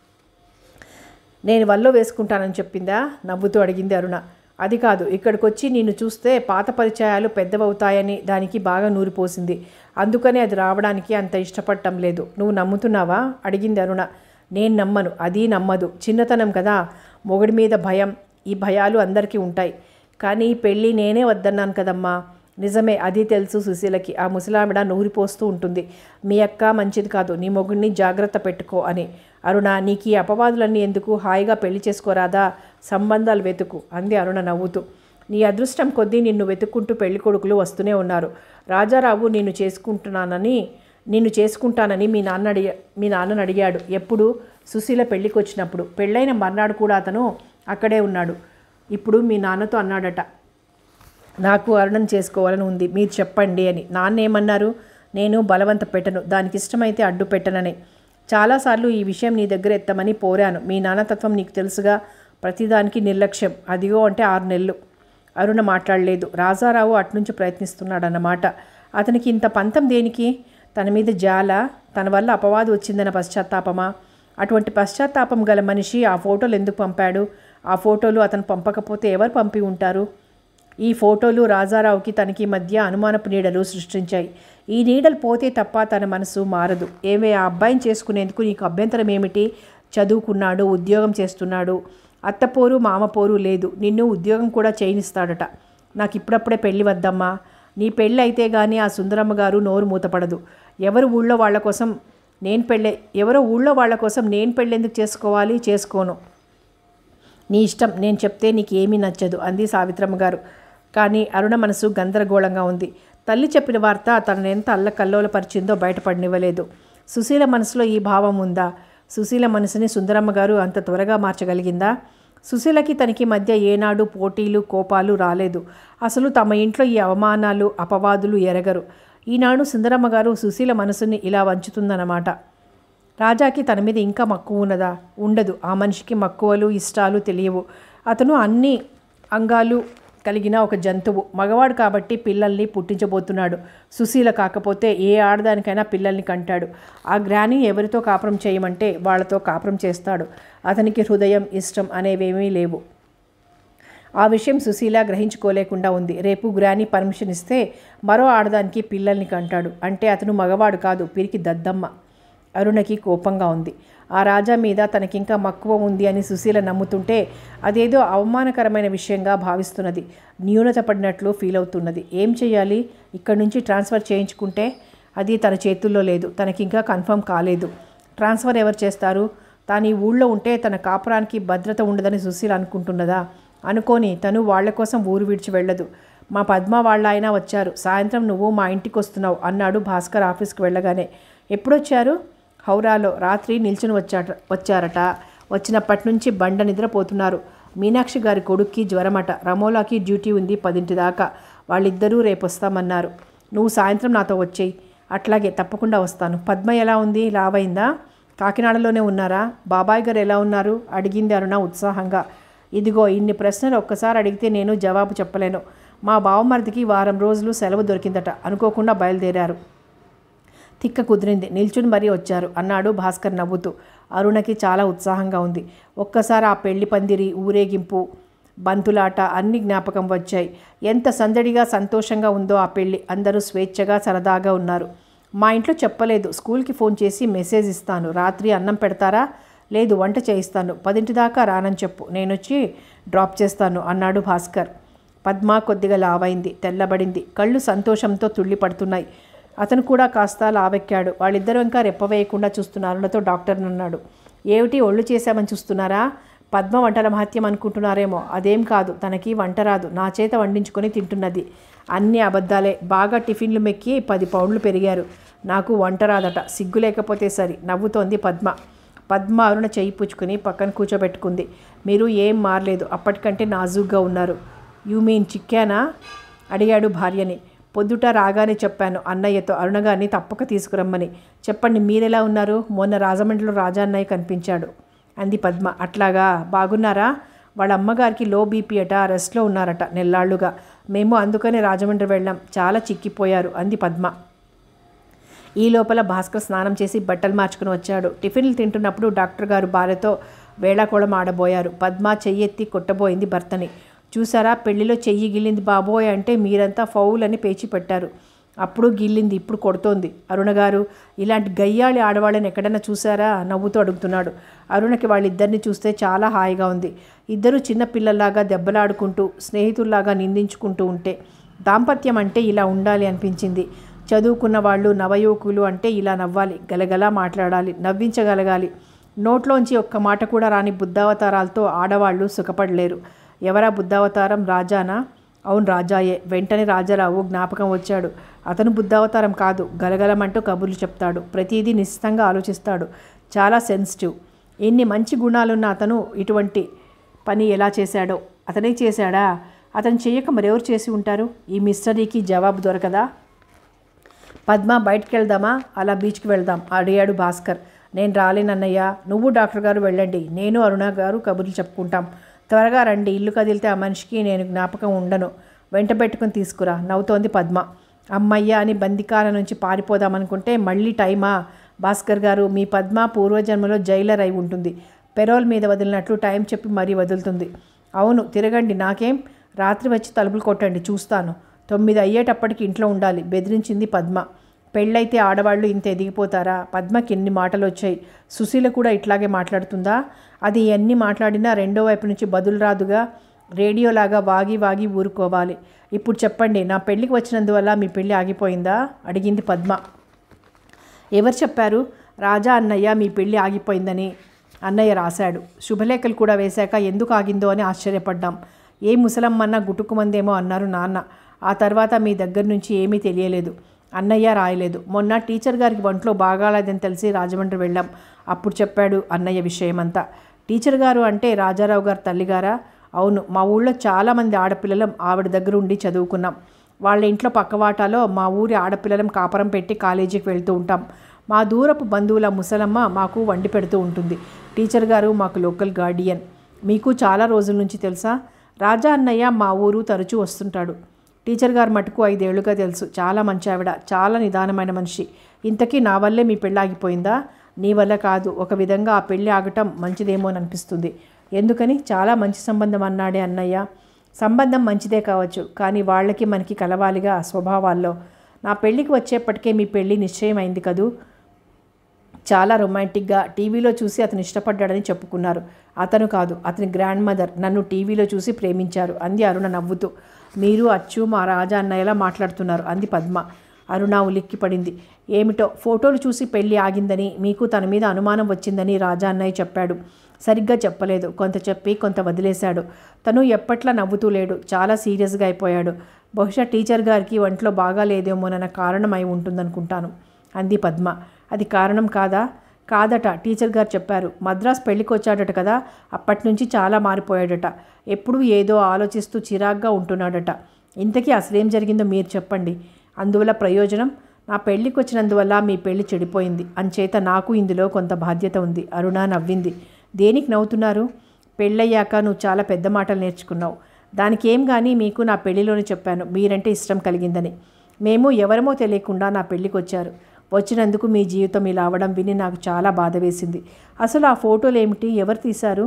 నేను వల్లో వేసుకుంటానని చెప్పిందా నవ్వుతూ అడిగింది అరుణ అది కాదు ఇక్కడికి వచ్చి నిన్ను చూస్తే పాత పరిచయాలు పెద్దవవుతాయని దానికి బాగా నూరిపోసింది అందుకనే అది రావడానికి అంత ఇష్టపడటం లేదు నువ్వు నమ్ముతున్నావా అడిగింది అరుణ నేను నమ్మను అది నమ్మదు చిన్నతనం కదా మొగుడి మీద భయం ఈ భయాలు అందరికీ ఉంటాయి కానీ ఈ పెళ్ళి నేనే వద్దన్నాను కదమ్మా నిజమే అది తెలుసు సుశీలకి ఆ ముసలావిడ నూరిపోస్తూ ఉంటుంది మీ అక్క మంచిది కాదు నీ మొగుడిని జాగ్రత్త పెట్టుకో అని అరుణ నీకు ఈ అపవాదులన్నీ ఎందుకు హాయిగా పెళ్లి చేసుకోరాదా సంబంధాలు వెతుకు అంది అరుణ నవ్వుతూ నీ అదృష్టం కొద్దీ నిన్ను వెతుక్కుంటూ పెళ్లి కొడుకులు వస్తూనే ఉన్నారు రాజారావు నిన్ను చేసుకుంటున్నానని నిన్ను చేసుకుంటానని మీ నాన్న అడిగా మీ నాన్నని అడిగాడు ఎప్పుడు సుశీల పెళ్ళికి వచ్చినప్పుడు పెళ్ళైన మర్నాడు కూడా అతను అక్కడే ఉన్నాడు ఇప్పుడు మీ నాన్నతో అన్నాడట నాకు అరుణం చేసుకోవాలని ఉంది మీరు చెప్పండి అని నాన్న ఏమన్నారు నేను బలవంత పెట్టను దానికి ఇష్టమైతే అడ్డు పెట్టనని చాలాసార్లు ఈ విషయం నీ దగ్గర ఎత్తమని పోరాను మీ నాన్నతత్వం నీకు తెలుసుగా ప్రతిదానికి నిర్లక్ష్యం అదిగో అంటే ఆరు నెలలు అరుణ మాట్లాడలేదు రాజారావు అట్నుంచి ప్రయత్నిస్తున్నాడన్నమాట అతనికి ఇంత పంతం దేనికి తన మీద జాల తన వల్ల అపవాదు వచ్చిందన్న పశ్చాత్తాపమా అటువంటి పశ్చాత్తాపం గల మనిషి ఆ ఫోటోలు ఎందుకు పంపాడు ఆ ఫోటోలు అతను పంపకపోతే ఎవరు పంపి ఉంటారు ఈ ఫోటోలు రాజారావుకి తనకి మధ్య అనుమానపు నీడలు సృష్టించాయి ఈ నీడలు పోతే తప్ప తన మనసు మారదు ఏమే ఆ అబ్బాయిని చేసుకునేందుకు నీకు అభ్యంతరం ఏమిటి చదువుకున్నాడు ఉద్యోగం చేస్తున్నాడు అత్తపోరు మామపోరు లేదు నిన్ను ఉద్యోగం కూడా చేయనిస్తాడట నాకు ఇప్పుడప్పుడే పెళ్ళి వద్దమ్మా నీ పెళ్ళి అయితే కానీ ఆ సుందరమ్మ గారు నోరు మూతపడదు ఎవరు ఊళ్ళో వాళ్ళ కోసం నేను పెళ్ళే ఎవరో ఊళ్ళో వాళ్ళ కోసం నేను పెళ్ళెందుకు చేసుకోవాలి చేసుకోను నీ ఇష్టం నేను చెప్తే నీకు ఏమీ నచ్చదు అంది సావిత్రమ్మ గారు కానీ అరుణ మనసు గందరగోళంగా ఉంది తల్లి చెప్పిన వార్త తనను ఎంత అల్లకల్లోలపరిచిందో బయటపడనివ్వలేదు సుశీల మనసులో ఈ భావం ఉందా సుశీల మనసుని సుందరమ్మ గారు అంత త్వరగా మార్చగలిగిందా సుశీలకి తనకి మధ్య ఏనాడు పోటీలు కోపాలు రాలేదు అసలు తమ ఇంట్లో ఈ అవమానాలు అపవాదులు ఎరగరు ఈనాడు సుందరమ్మ గారు సుశీల మనసుని ఇలా వంచుతుందన్నమాట రాజాకి తన మీద ఇంకా మక్కువ ఉన్నదా ఉండదు ఆ మనిషికి మక్కువలు ఇష్టాలు తెలియవు అతను అన్ని అంగాలు కలిగిన ఒక జంతువు మగవాడు కాబట్టి పిల్లల్ని పుట్టించబోతున్నాడు సుశీల కాకపోతే ఏ ఆడదానికైనా పిల్లల్ని కంటాడు ఆ గ్రాని ఎవరితో కాపురం చేయమంటే వాళ్ళతో కాపురం చేస్తాడు అతనికి హృదయం ఇష్టం అనేవేమీ లేవు ఆ విషయం సుశీల గ్రహించుకోలేకుండా ఉంది రేపు గ్రాని పర్మిషన్ ఇస్తే మరో ఆడదానికి పిల్లల్ని కంటాడు అంటే అతను మగవాడు కాదు పిరికి దద్దమ్మ అరుణకి కోపంగా ఉంది ఆ రాజా మీద తనకింకా మక్కువ ఉంది అని సుశీల నమ్ముతుంటే అదేదో అవమానకరమైన విషయంగా భావిస్తున్నది న్యూనత పడినట్లు ఫీల్ అవుతున్నది ఏం చేయాలి ఇక్కడి నుంచి ట్రాన్స్ఫర్ చేయించుకుంటే అది తన చేతుల్లో లేదు తనకింకా కన్ఫర్మ్ కాలేదు ట్రాన్స్ఫర్ ఎవరు చేస్తారు తాను ఈ ఊళ్ళో ఉంటే తన కాపురానికి భద్రత ఉండదని సుశీల అనుకుంటున్నదా అనుకోని తను వాళ్ళ కోసం ఊరు విడిచి వెళ్ళదు మా పద్మ వాళ్ళ ఆయన వచ్చారు సాయంత్రం నువ్వు మా ఇంటికి వస్తున్నావు అన్నాడు భాస్కర్ ఆఫీస్కి వెళ్ళగానే ఎప్పుడొచ్చారు హౌరాలో రాత్రి నిల్చుని వచ్చాట వచ్చారట వచ్చినప్పటి నుంచి బండ నిద్రపోతున్నారు మీనాక్షి గారి కొడుక్కి జ్వరమట రమోలాకి డ్యూటీ ఉంది పదింటి దాకా వాళ్ళిద్దరూ రేపు వస్తామన్నారు నువ్వు సాయంత్రం నాతో వచ్చేయి అట్లాగే తప్పకుండా వస్తాను పద్మ ఎలా ఉంది లావైందా కాకినాడలోనే ఉన్నారా బాబాయ్ గారు ఎలా ఉన్నారు అడిగింది అరుణ ఉత్సాహంగా ఇదిగో ఇన్ని ప్రశ్నలు ఒక్కసారి అడిగితే నేను జవాబు చెప్పలేను మా బావమరిదికి వారం రోజులు సెలవు దొరికిందట అనుకోకుండా బయలుదేరారు తిక్క కుదిరింది నిల్చుని మరీ వచ్చారు అన్నాడు భాస్కర్ నవ్వుతూ అరుణకి చాలా ఉత్సాహంగా ఉంది ఒక్కసారి ఆ పెళ్లి పందిరి ఊరేగింపు బంతులాట అన్ని జ్ఞాపకం వచ్చాయి ఎంత సందడిగా సంతోషంగా ఉందో ఆ పెళ్లి అందరూ స్వేచ్ఛగా సరదాగా ఉన్నారు మా ఇంట్లో చెప్పలేదు స్కూల్కి ఫోన్ చేసి మెసేజ్ ఇస్తాను రాత్రి అన్నం పెడతారా లేదు వంట చేయిస్తాను పదింటి దాకా రానని చెప్పు నేను వచ్చి డ్రాప్ చేస్తాను అన్నాడు భాస్కర్ పద్మ కొద్దిగా లావైంది తెల్లబడింది కళ్ళు సంతోషంతో తుళ్ళిపడుతున్నాయి అతను కూడా కాస్త లావెక్కాడు వాళ్ళిద్దరూ ఇంకా రెప్పవేయకుండా చూస్తున్నారు నాతో డాక్టర్ అన్నాడు ఏమిటి ఒళ్ళు చేశామని చూస్తున్నారా పద్మ వంటల మహత్యం అనుకుంటున్నారేమో అదేం కాదు తనకి వంట రాదు నా చేత వండించుకొని తింటున్నది అన్ని అబద్ధాలే బాగా టిఫిన్లు మెక్కి పది పౌండ్లు పెరిగారు నాకు వంట రాదట సిగ్గు లేకపోతే సరి నవ్వుతోంది పద్మ పద్మ అరుణ చెయ్యి పుచ్చుకుని పక్కన కూర్చోబెట్టుకుంది మీరు ఏం మారలేదు అప్పటికంటే నాజూగ్గా ఉన్నారు యూ మీన్ చిక్కానా అడిగాడు భార్యని పొద్దుట రాగానే చెప్పాను అన్నయ్యతో అరుణగారిని తప్పక తీసుకురమ్మని చెప్పండి మీరెలా ఉన్నారు మొన్న రాజమండ్రిలో రాజా అన్నయ్య కనిపించాడు అంది పద్మ అట్లాగా బాగున్నారా వాళ్ళ అమ్మగారికి లో బీపీ అట రెస్ట్లో ఉన్నారట నెల్లాళ్ళుగా మేము అందుకనే రాజమండ్రి వెళ్ళాం చాలా చిక్కిపోయారు అంది పద్మ ఈ లోపల భాస్కర్ స్నానం చేసి బట్టలు మార్చుకుని వచ్చాడు టిఫిన్లు తింటున్నప్పుడు డాక్టర్ గారు భార్యతో వేళాకోళం ఆడబోయారు పద్మ చెయ్యెత్తి కొట్టబోయింది భర్తని చూసారా పెళ్లిలో చెయ్యి గిల్లింది బాబోయ్ అంటే మీరంతా ఫౌల్ అని పేచి పెట్టారు అప్పుడు గిల్లింది ఇప్పుడు కొడుతోంది అరుణ గారు ఇలాంటి గయ్యాళి ఆడవాళ్ళని ఎక్కడైనా చూసారా నవ్వుతూ అడుగుతున్నాడు అరుణకి వాళ్ళిద్దరిని చూస్తే చాలా హాయిగా ఉంది ఇద్దరు చిన్న పిల్లల్లాగా దెబ్బలాడుకుంటూ స్నేహితుల్లాగా నిందించుకుంటూ ఉంటే దాంపత్యం అంటే ఇలా ఉండాలి అనిపించింది చదువుకున్న వాళ్ళు నవయువకులు అంటే ఇలా నవ్వాలి గలగలా మాట్లాడాలి నవ్వించగలగాలి నోట్లోంచి ఒక్క మాట కూడా రాని బుద్ధావతారాలతో ఆడవాళ్ళు సుఖపడలేరు ఎవరా బుద్ధావతారం రాజానా అవును రాజాయే వెంటనే రాజారావు జ్ఞాపకం వచ్చాడు అతను బుద్ధావతారం కాదు గలగలమంటూ కబుర్లు చెప్తాడు ప్రతిదీ నిశ్చితంగా ఆలోచిస్తాడు చాలా సెన్సిటివ్ ఎన్ని మంచి గుణాలున్న అతను ఇటువంటి పని ఎలా చేశాడో అతనే చేశాడా అతను చేయక మరెవరు చేసి ఉంటారు ఈ మిస్టరీకి జవాబు దొరకదా పద్మ బయటికి వెళ్దామా అలా బీచ్కి వెళ్దాం అడిగాడు భాస్కర్ నేను రాలేనన్నయ్య నువ్వు డాక్టర్ గారు వెళ్ళండి నేను అరుణ గారు కబుర్లు చెప్పుకుంటాం త్వరగా రండి ఇల్లు కదిలితే ఆ మనిషికి నేను జ్ఞాపకం ఉండను వెంట పెట్టుకుని తీసుకురా నవ్వుతోంది పద్మ అమ్మయ్య అని బందికాల నుంచి పారిపోదామనుకుంటే మళ్ళీ టైమా భాస్కర్ గారు మీ పద్మ పూర్వజన్మలో జైలర్ అయి ఉంటుంది పెరోల్ మీద వదిలినట్లు టైం చెప్పి మరీ వదులుతుంది అవును తిరగండి నాకేం రాత్రి వచ్చి తలుపులు కొట్టండి చూస్తాను తొమ్మిది అయ్యేటప్పటికి ఇంట్లో ఉండాలి బెదిరించింది పద్మ పెళ్ళైతే ఆడవాళ్ళు ఇంత ఎదిగిపోతారా పద్మకి ఎన్ని మాటలు వచ్చాయి సుశీల కూడా ఇట్లాగే మాట్లాడుతుందా అది ఎన్ని మాట్లాడినా రెండో వైపు నుంచి బదులు రాదుగా రేడియోలాగా వాగి వాగి ఊరుకోవాలి ఇప్పుడు చెప్పండి నా పెళ్ళికి వచ్చినందువల్ల మీ పెళ్ళి ఆగిపోయిందా అడిగింది పద్మ ఎవరు చెప్పారు రాజా అన్నయ్య మీ పెళ్ళి ఆగిపోయిందని అన్నయ్య రాశాడు శుభలేఖలు కూడా వేశాక ఎందుకు ఆగిందో అని ఆశ్చర్యపడ్డాం ఏ ముసలమ్మన్నా గుటుకుమందేమో అన్నారు నాన్న ఆ తర్వాత మీ దగ్గర నుంచి ఏమీ తెలియలేదు అన్నయ్య రాయలేదు మొన్న టీచర్ గారికి ఒంట్లో బాగాలేదని తెలిసి రాజమండ్రి వెళ్ళాం అప్పుడు చెప్పాడు అన్నయ్య విషయమంతా టీచర్ గారు అంటే రాజారావు గారు తల్లిగారా అవును మా ఊళ్ళో చాలామంది ఆడపిల్లలం ఆవిడ దగ్గర ఉండి చదువుకున్నాం వాళ్ళ ఇంట్లో పక్కవాటాలో మా ఊరి ఆడపిల్లలం కాపరం పెట్టి కాలేజీకి వెళ్తూ ఉంటాం మా దూరపు బంధువుల ముసలమ్మ మాకు వండి పెడుతూ ఉంటుంది టీచర్ గారు మాకు లోకల్ గార్డియన్ మీకు చాలా రోజుల నుంచి తెలుసా రాజా అన్నయ్య మా ఊరు తరచూ వస్తుంటాడు టీచర్ గారు మటుకు ఐదేళ్లుగా తెలుసు చాలా మంచి ఆవిడ చాలా నిదానమైన మనిషి ఇంతకీ నా వల్లే మీ పెళ్ళి ఆగిపోయిందా నీ వల్ల కాదు ఒక విధంగా ఆ పెళ్ళి ఆగటం మంచిదేమో అని అనిపిస్తుంది ఎందుకని చాలా మంచి సంబంధం అన్నాడే అన్నయ్య సంబంధం మంచిదే కావచ్చు కానీ వాళ్ళకి మనకి కలవాలిగా స్వభావాల్లో నా పెళ్ళికి వచ్చేప్పటికే మీ పెళ్ళి నిశ్చయమైంది కదూ చాలా రొమాంటిక్గా టీవీలో చూసి అతను ఇష్టపడ్డాడని చెప్పుకున్నారు అతను కాదు అతని గ్రాండ్ మదర్ నన్ను టీవీలో చూసి ప్రేమించారు అంది అరుణ నవ్వుతూ మీరు అచ్చు మా రాజా అన్నయ్యలా మాట్లాడుతున్నారు అంది పద్మ అరుణ ఉలిక్కి పడింది ఏమిటో ఫోటోలు చూసి పెళ్లి ఆగిందని మీకు తన మీద అనుమానం వచ్చిందని రాజా అన్నయ్య చెప్పాడు సరిగ్గా చెప్పలేదు కొంత చెప్పి కొంత వదిలేశాడు తను ఎప్పట్లా నవ్వుతూ లేడు చాలా సీరియస్గా అయిపోయాడు బహుశా టీచర్ గారికి ఒంట్లో బాగా లేదేమోనన్న కారణమై ఉంటుందనుకుంటాను అంది పద్మ అది కారణం కాదా కాదట టీచర్ గారు చెప్పారు మద్రాస్ పెళ్ళికి వచ్చాడట కదా అప్పటి నుంచి చాలా మారిపోయాడట ఎప్పుడూ ఏదో ఆలోచిస్తూ చిరాగ్గా ఉంటున్నాడట ఇంతకీ అసలేం జరిగిందో మీరు చెప్పండి అందువల్ల ప్రయోజనం నా పెళ్లికి వచ్చినందువల్ల మీ పెళ్లి చెడిపోయింది అంచేత నాకు ఇందులో కొంత బాధ్యత ఉంది అరుణ నవ్వింది దేనికి నవ్వుతున్నారు పెళ్ళయ్యాక నువ్వు చాలా పెద్ద మాటలు నేర్చుకున్నావు దానికి ఏం కానీ మీకు నా పెళ్లిలోనే చెప్పాను మీరంటే ఇష్టం కలిగిందని మేము ఎవరమో తెలియకుండా నా పెళ్ళికి వచ్చారు వచ్చినందుకు మీ జీవితం ఇలా అవడం విని నాకు చాలా బాధ వేసింది అసలు ఆ ఫోటోలు ఏమిటి ఎవరు తీశారు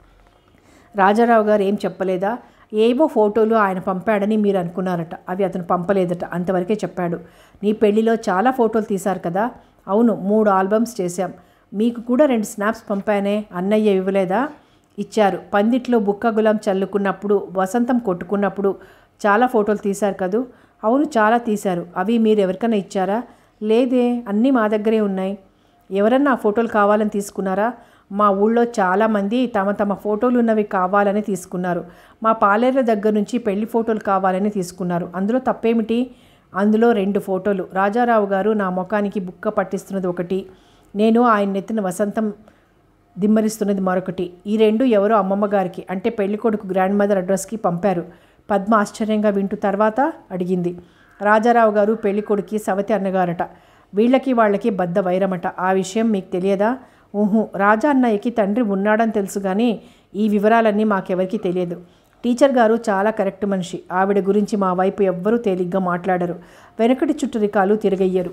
రాజారావు గారు ఏం చెప్పలేదా ఏవో ఫోటోలు ఆయన పంపాడని మీరు అనుకున్నారట అవి అతను పంపలేదట అంతవరకే చెప్పాడు నీ పెళ్లిలో చాలా ఫోటోలు తీశారు కదా అవును మూడు ఆల్బమ్స్ చేశాం మీకు కూడా రెండు స్నాప్స్ పంపానే అన్నయ్య ఇవ్వలేదా ఇచ్చారు పందిట్లో బుక్క గులాం చల్లుకున్నప్పుడు వసంతం కొట్టుకున్నప్పుడు చాలా ఫోటోలు తీశారు కదూ అవును చాలా తీశారు అవి మీరు ఎవరికైనా ఇచ్చారా లేదే అన్నీ మా దగ్గరే ఉన్నాయి ఎవరన్నా ఆ ఫోటోలు కావాలని తీసుకున్నారా మా ఊళ్ళో చాలామంది తమ తమ ఫోటోలు ఉన్నవి కావాలని తీసుకున్నారు మా పాలేర్ల దగ్గర నుంచి పెళ్లి ఫోటోలు కావాలని తీసుకున్నారు అందులో తప్పేమిటి అందులో రెండు ఫోటోలు రాజారావు గారు నా ముఖానికి బుక్క పట్టిస్తున్నది ఒకటి నేను ఆయన నెత్తిన వసంతం దిమ్మరిస్తున్నది మరొకటి ఈ రెండు ఎవరో అమ్మమ్మ గారికి అంటే పెళ్లి కొడుకు గ్రాండ్ మదర్ అడ్రస్కి పంపారు పద్మ ఆశ్చర్యంగా వింటూ తర్వాత అడిగింది రాజారావు గారు పెళ్లి కొడుకి సవతి అన్నగారట వీళ్ళకి వాళ్ళకి బద్ద వైరమట ఆ విషయం మీకు తెలియదా ఊహు రాజా అన్నయ్యకి తండ్రి ఉన్నాడని తెలుసు కానీ ఈ వివరాలన్నీ మాకెవరికి తెలియదు టీచర్ గారు చాలా కరెక్ట్ మనిషి ఆవిడ గురించి మా వైపు ఎవ్వరూ తేలిగ్గా మాట్లాడరు వెనకటి చుట్టరికాలు తిరగయ్యరు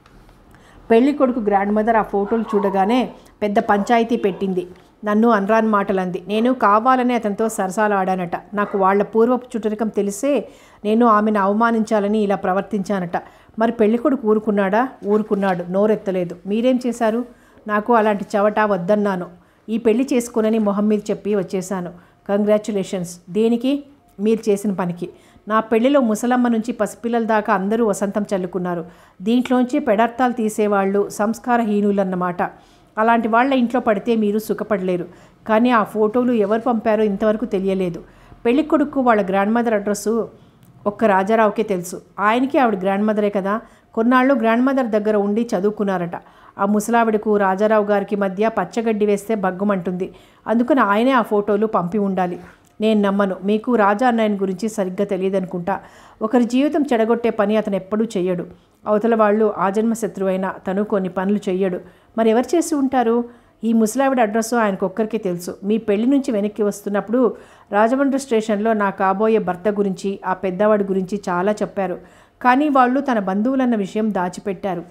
పెళ్లి కొడుకు గ్రాండ్ మదర్ ఆ ఫోటోలు చూడగానే పెద్ద పంచాయతీ పెట్టింది నన్ను అనరాని మాటలంది నేను కావాలని అతనితో సరసాలు ఆడానట నాకు వాళ్ళ పూర్వపు చుట్టరికం తెలిసే నేను ఆమెను అవమానించాలని ఇలా ప్రవర్తించానట మరి పెళ్లి కొడుకు ఊరుకున్నాడా ఊరుకున్నాడు నోరెత్తలేదు మీరేం చేశారు నాకు అలాంటి చవట వద్దన్నాను ఈ పెళ్లి చేసుకోనని మొహం మీద చెప్పి వచ్చేశాను కంగ్రాచులేషన్స్ దేనికి మీరు చేసిన పనికి నా పెళ్లిలో ముసలమ్మ నుంచి పసిపిల్లల దాకా అందరూ వసంతం చల్లుకున్నారు దీంట్లోంచి పెడార్థాలు తీసేవాళ్ళు సంస్కారహీనులన్నమాట అలాంటి వాళ్ళ ఇంట్లో పడితే మీరు సుఖపడలేరు కానీ ఆ ఫోటోలు ఎవరు పంపారో ఇంతవరకు తెలియలేదు పెళ్లి కొడుకు వాళ్ళ గ్రాండ్ మదర్ అడ్రస్సు ఒక్క రాజారావుకే తెలుసు ఆయనకి ఆవిడ గ్రాండ్ మదరే కదా కొన్నాళ్ళు గ్రాండ్ మదర్ దగ్గర ఉండి చదువుకున్నారట ఆ ముసలావిడకు రాజారావు గారికి మధ్య పచ్చగడ్డి వేస్తే బగ్గుమంటుంది అందుకని ఆయనే ఆ ఫోటోలు పంపి ఉండాలి నేను నమ్మను మీకు రాజా అన్నయ్యని గురించి సరిగ్గా తెలియదనుకుంటా ఒకరి జీవితం చెడగొట్టే పని అతను ఎప్పుడూ చెయ్యడు అవతల వాళ్ళు ఆజన్మ శత్రువైనా తను కొన్ని పనులు చెయ్యడు మరి ఎవరు చేసి ఉంటారు ఈ ముసలావిడ అడ్రస్ ఆయనకు ఒక్కరికే తెలుసు మీ పెళ్లి నుంచి వెనక్కి వస్తున్నప్పుడు రాజమండ్రి స్టేషన్లో నా కాబోయే భర్త గురించి ఆ పెద్దవాడి గురించి చాలా చెప్పారు కానీ వాళ్ళు తన బంధువులన్న విషయం దాచిపెట్టారు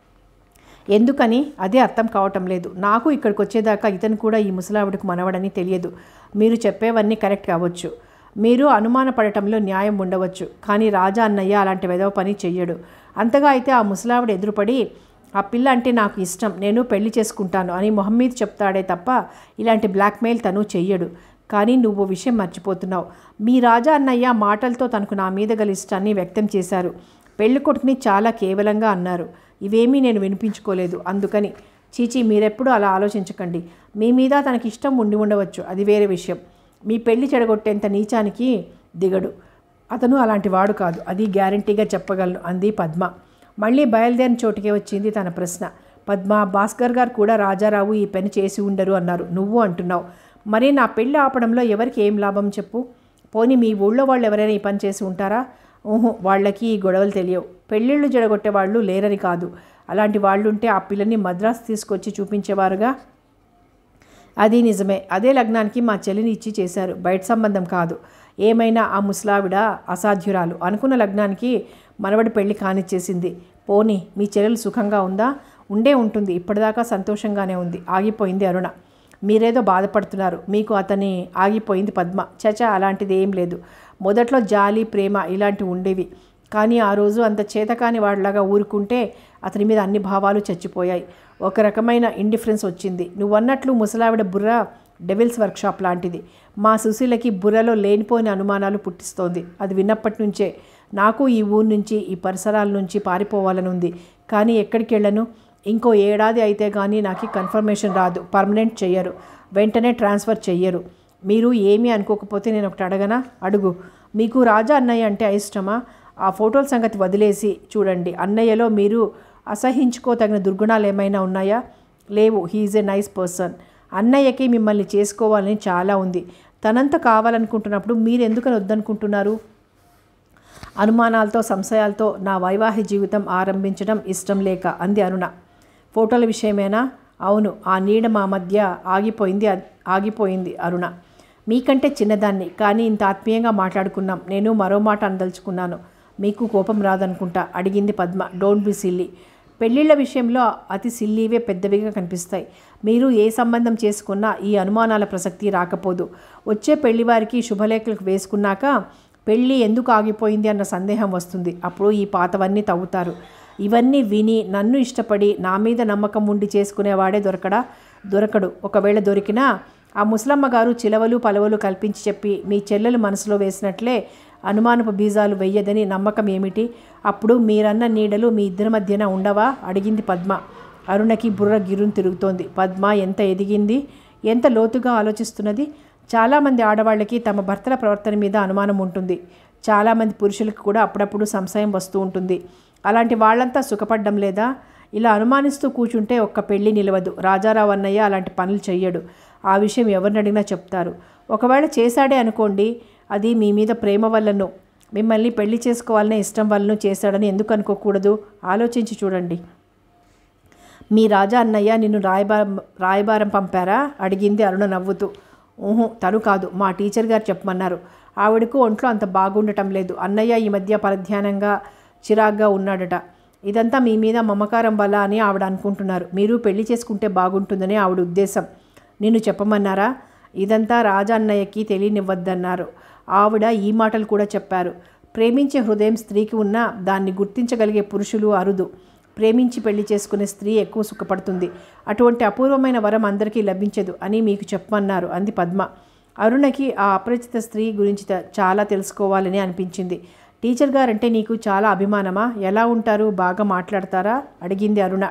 ఎందుకని అదే అర్థం కావటం లేదు నాకు ఇక్కడికి వచ్చేదాకా ఇతను కూడా ఈ ముసలావిడకు మనవడని తెలియదు మీరు చెప్పేవన్నీ కరెక్ట్ కావచ్చు మీరు అనుమానపడటంలో న్యాయం ఉండవచ్చు కానీ రాజా అన్నయ్య అలాంటి వెదవ పని చెయ్యడు అంతగా అయితే ఆ ముసలావిడ ఎదురుపడి ఆ పిల్ల అంటే నాకు ఇష్టం నేను పెళ్లి చేసుకుంటాను అని మొహం మీద చెప్తాడే తప్ప ఇలాంటి బ్లాక్మెయిల్ తను చెయ్యడు కానీ నువ్వు విషయం మర్చిపోతున్నావు మీ రాజా అన్నయ్య మాటలతో తనకు నా మీద గల ఇష్టాన్ని వ్యక్తం చేశారు పెళ్లి కొడుకుని చాలా కేవలంగా అన్నారు ఇవేమీ నేను వినిపించుకోలేదు అందుకని చీచీ మీరెప్పుడు అలా ఆలోచించకండి మీ మీద తనకి ఇష్టం ఉండి ఉండవచ్చు అది వేరే విషయం మీ పెళ్లి చెడగొట్టేంత నీచానికి దిగడు అతను అలాంటి వాడు కాదు అది గ్యారంటీగా చెప్పగలను అంది పద్మ మళ్ళీ బయలుదేరిన చోటుకే వచ్చింది తన ప్రశ్న పద్మ భాస్కర్ గారు కూడా రాజారావు ఈ పని చేసి ఉండరు అన్నారు నువ్వు అంటున్నావు మరి నా పెళ్ళి ఆపడంలో ఎవరికి ఏం లాభం చెప్పు పోనీ మీ ఊళ్ళో వాళ్ళు ఎవరైనా ఈ పని చేసి ఉంటారా ఊహు వాళ్ళకి ఈ గొడవలు తెలియవు పెళ్ళిళ్ళు జడగొట్టే వాళ్ళు లేరని కాదు అలాంటి వాళ్ళు ఉంటే ఆ పిల్లని మద్రాసు తీసుకొచ్చి చూపించేవారుగా అది నిజమే అదే లగ్నానికి మా చెల్లిని ఇచ్చి చేశారు బయట సంబంధం కాదు ఏమైనా ఆ ముసలావిడ అసాధ్యురాలు అనుకున్న లగ్నానికి మనవడి పెళ్లి కానిచ్చేసింది పోనీ మీ చెల్లెలు సుఖంగా ఉందా ఉండే ఉంటుంది ఇప్పటిదాకా సంతోషంగానే ఉంది ఆగిపోయింది అరుణ మీరేదో బాధపడుతున్నారు మీకు అతని ఆగిపోయింది పద్మ చచ అలాంటిది ఏం లేదు మొదట్లో జాలి ప్రేమ ఇలాంటివి ఉండేవి కానీ ఆ రోజు అంత చేతకాని వాడిలాగా ఊరుకుంటే అతని మీద అన్ని భావాలు చచ్చిపోయాయి ఒక రకమైన ఇండిఫరెన్స్ వచ్చింది నువ్వన్నట్లు ముసలావిడ బుర్ర డెవిల్స్ వర్క్షాప్ లాంటిది మా సుశీలకి బుర్రలో లేనిపోయిన అనుమానాలు పుట్టిస్తోంది అది విన్నప్పటి నుంచే నాకు ఈ ఊరు నుంచి ఈ పరిసరాల నుంచి పారిపోవాలని ఉంది కానీ ఎక్కడికి వెళ్ళను ఇంకో ఏడాది అయితే కానీ నాకు కన్ఫర్మేషన్ రాదు పర్మనెంట్ చెయ్యరు వెంటనే ట్రాన్స్ఫర్ చెయ్యరు మీరు ఏమీ అనుకోకపోతే నేను ఒకటి అడగనా అడుగు మీకు రాజా అన్నయ్య అంటే అయిష్టమా ఆ ఫోటోల సంగతి వదిలేసి చూడండి అన్నయ్యలో మీరు అసహించుకోతగిన దుర్గుణాలు ఏమైనా ఉన్నాయా లేవు హీఈస్ ఏ నైస్ పర్సన్ అన్నయ్యకి మిమ్మల్ని చేసుకోవాలని చాలా ఉంది తనంత కావాలనుకుంటున్నప్పుడు మీరు ఎందుకని వద్దనుకుంటున్నారు అనుమానాలతో సంశయాలతో నా వైవాహిక జీవితం ఆరంభించడం ఇష్టం లేక అంది అరుణ ఫోటోల విషయమేనా అవును ఆ నీడ మా మధ్య ఆగిపోయింది ఆగిపోయింది అరుణ మీకంటే చిన్నదాన్ని కానీ ఇంత ఆత్మీయంగా మాట్లాడుకున్నాం నేను మరో మాట అనదలుచుకున్నాను మీకు కోపం రాదనుకుంటా అడిగింది పద్మ డోంట్ బి సిల్లీ పెళ్ళిళ్ళ విషయంలో అతి సిల్లీవే పెద్దవిగా కనిపిస్తాయి మీరు ఏ సంబంధం చేసుకున్నా ఈ అనుమానాల ప్రసక్తి రాకపోదు వచ్చే పెళ్లివారికి శుభలేఖలకు వేసుకున్నాక పెళ్ళి ఎందుకు ఆగిపోయింది అన్న సందేహం వస్తుంది అప్పుడు ఈ పాతవన్నీ తవ్వుతారు ఇవన్నీ విని నన్ను ఇష్టపడి నా మీద నమ్మకం ఉండి చేసుకునేవాడే దొరకడా దొరకడు ఒకవేళ దొరికినా ఆ ముసలమ్మ గారు చిలవలు పలవలు కల్పించి చెప్పి మీ చెల్లెలు మనసులో వేసినట్లే అనుమానపు బీజాలు వెయ్యదని నమ్మకం ఏమిటి అప్పుడు మీరన్న నీడలు మీ ఇద్దరి మధ్యన ఉండవా అడిగింది పద్మ అరుణకి బుర్ర గిరుని తిరుగుతోంది పద్మ ఎంత ఎదిగింది ఎంత లోతుగా ఆలోచిస్తున్నది చాలామంది ఆడవాళ్ళకి తమ భర్తల ప్రవర్తన మీద అనుమానం ఉంటుంది చాలామంది పురుషులకు కూడా అప్పుడప్పుడు సంశయం వస్తూ ఉంటుంది అలాంటి వాళ్ళంతా సుఖపడ్డం లేదా ఇలా అనుమానిస్తూ కూర్చుంటే ఒక్క పెళ్ళి నిలవదు రాజారావు అన్నయ్య అలాంటి పనులు చెయ్యడు ఆ విషయం ఎవరిని అడిగినా చెప్తారు ఒకవేళ చేశాడే అనుకోండి అది మీ మీద ప్రేమ వల్లను మిమ్మల్ని పెళ్లి చేసుకోవాలనే ఇష్టం వల్లను చేశాడని ఎందుకు అనుకోకూడదు ఆలోచించి చూడండి మీ రాజా అన్నయ్య నిన్ను రాయబారం రాయబారం పంపారా అడిగింది అరుణ నవ్వుతూ ఊహు తను కాదు మా టీచర్ గారు చెప్పమన్నారు ఆవిడకు ఒంట్లో అంత బాగుండటం లేదు అన్నయ్య ఈ మధ్య పరధ్యానంగా చిరాగ్గా ఉన్నాడట ఇదంతా మీ మీద మమకారం వల్ల అని ఆవిడ అనుకుంటున్నారు మీరు పెళ్లి చేసుకుంటే బాగుంటుందని ఆవిడ ఉద్దేశం నిన్ను చెప్పమన్నారా ఇదంతా రాజా అన్నయ్యకి తెలియనివ్వద్దన్నారు ఆవిడ ఈ మాటలు కూడా చెప్పారు ప్రేమించే హృదయం స్త్రీకి ఉన్నా దాన్ని గుర్తించగలిగే పురుషులు అరుదు ప్రేమించి పెళ్లి చేసుకునే స్త్రీ ఎక్కువ సుఖపడుతుంది అటువంటి అపూర్వమైన వరం అందరికీ లభించదు అని మీకు చెప్పమన్నారు అంది పద్మ అరుణకి ఆ అపరిచిత స్త్రీ గురించి త- చాలా తెలుసుకోవాలని అనిపించింది టీచర్ గారంటే నీకు చాలా అభిమానమా ఎలా ఉంటారు బాగా మాట్లాడతారా అడిగింది అరుణ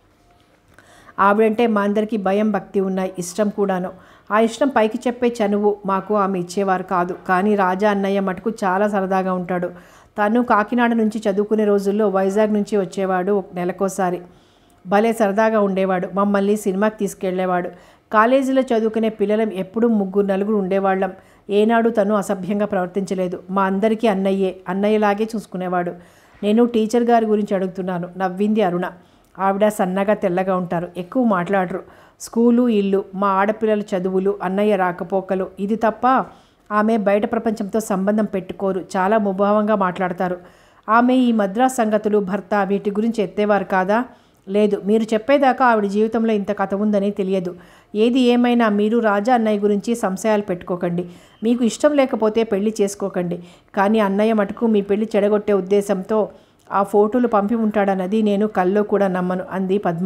ఆవిడంటే మా అందరికీ భయం భక్తి ఉన్నాయి ఇష్టం కూడాను ఆ ఇష్టం పైకి చెప్పే చనువు మాకు ఆమె ఇచ్చేవారు కాదు కానీ రాజా అన్నయ్య మటుకు చాలా సరదాగా ఉంటాడు తను కాకినాడ నుంచి చదువుకునే రోజుల్లో వైజాగ్ నుంచి వచ్చేవాడు ఒక నెలకోసారి భలే సరదాగా ఉండేవాడు మమ్మల్ని సినిమాకి తీసుకెళ్లేవాడు కాలేజీలో చదువుకునే పిల్లలం ఎప్పుడూ ముగ్గురు నలుగురు ఉండేవాళ్ళం ఏనాడు తను అసభ్యంగా ప్రవర్తించలేదు మా అందరికీ అన్నయ్యే అన్నయ్యలాగే చూసుకునేవాడు నేను టీచర్ గారి గురించి అడుగుతున్నాను నవ్వింది అరుణ ఆవిడ సన్నగా తెల్లగా ఉంటారు ఎక్కువ మాట్లాడరు స్కూలు ఇల్లు మా ఆడపిల్లల చదువులు అన్నయ్య రాకపోకలు ఇది తప్ప ఆమె బయట ప్రపంచంతో సంబంధం పెట్టుకోరు చాలా ముభావంగా మాట్లాడతారు ఆమె ఈ మద్రాస్ సంగతులు భర్త వీటి గురించి ఎత్తేవారు కాదా లేదు మీరు చెప్పేదాకా ఆవిడ జీవితంలో ఇంత కథ ఉందని తెలియదు ఏది ఏమైనా మీరు రాజా అన్నయ్య గురించి సంశయాలు పెట్టుకోకండి మీకు ఇష్టం లేకపోతే పెళ్లి చేసుకోకండి కానీ అన్నయ్య మటుకు మీ పెళ్లి చెడగొట్టే ఉద్దేశంతో ఆ ఫోటోలు పంపి ఉంటాడన్నది నేను కల్లో కూడా నమ్మను అంది పద్మ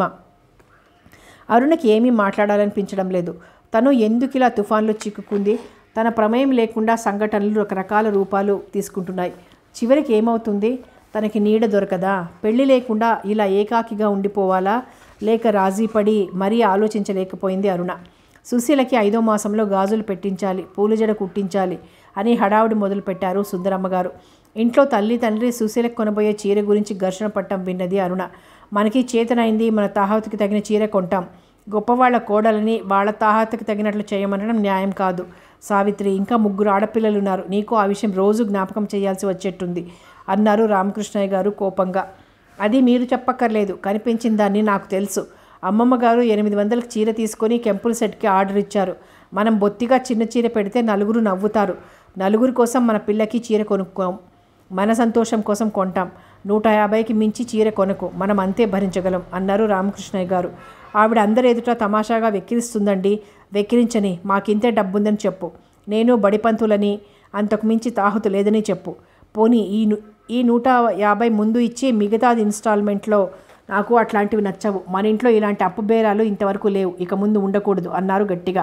అరుణకి ఏమీ మాట్లాడాలనిపించడం లేదు తను ఎందుకు ఇలా తుఫాన్లో చిక్కుకుంది తన ప్రమేయం లేకుండా సంఘటనలు రకరకాల రూపాలు తీసుకుంటున్నాయి చివరికి ఏమవుతుంది తనకి నీడ దొరకదా పెళ్లి లేకుండా ఇలా ఏకాకిగా ఉండిపోవాలా లేక రాజీ పడి మరీ ఆలోచించలేకపోయింది అరుణ సుశీలకి ఐదో మాసంలో గాజులు పెట్టించాలి పూల జడ కుట్టించాలి అని హడావుడి మొదలుపెట్టారు సుందరమ్మ గారు ఇంట్లో తల్లి తండ్రి సుశీలకు కొనబోయే చీర గురించి ఘర్షణ పట్టం విన్నది అరుణ మనకి చేతనైంది మన తాహతుకి తగిన చీర కొంటాం గొప్పవాళ్ల కోడలని వాళ్ళ తాహతకి తగినట్లు చేయమనడం న్యాయం కాదు సావిత్రి ఇంకా ముగ్గురు ఆడపిల్లలు ఉన్నారు నీకు ఆ విషయం రోజు జ్ఞాపకం చేయాల్సి వచ్చేట్టుంది అన్నారు రామకృష్ణయ్య గారు కోపంగా అది మీరు చెప్పక్కర్లేదు కనిపించిన దాన్ని నాకు తెలుసు అమ్మమ్మ గారు ఎనిమిది వందలకు చీర తీసుకొని కెంపుల్ సెట్కి ఆర్డర్ ఇచ్చారు మనం బొత్తిగా చిన్న చీర పెడితే నలుగురు నవ్వుతారు నలుగురి కోసం మన పిల్లకి చీర కొనుక్కోం మన సంతోషం కోసం కొంటాం నూట యాభైకి మించి చీర కొనకు మనం అంతే భరించగలం అన్నారు రామకృష్ణయ్య గారు ఆవిడ అందరి ఎదుట తమాషాగా వెక్కిరిస్తుందండి వెక్కిరించని మాకింతే డబ్బుందని చెప్పు నేను బడిపంతులని అంతకు మించి తాహుతు లేదని చెప్పు పోనీ ఈ ను- ఈ నూట యాభై ముందు ఇచ్చి మిగతాది ఇన్స్టాల్మెంట్లో నాకు అట్లాంటివి నచ్చవు మన ఇంట్లో ఇలాంటి అప్పు బేరాలు ఇంతవరకు లేవు ఇక ముందు ఉండకూడదు అన్నారు గట్టిగా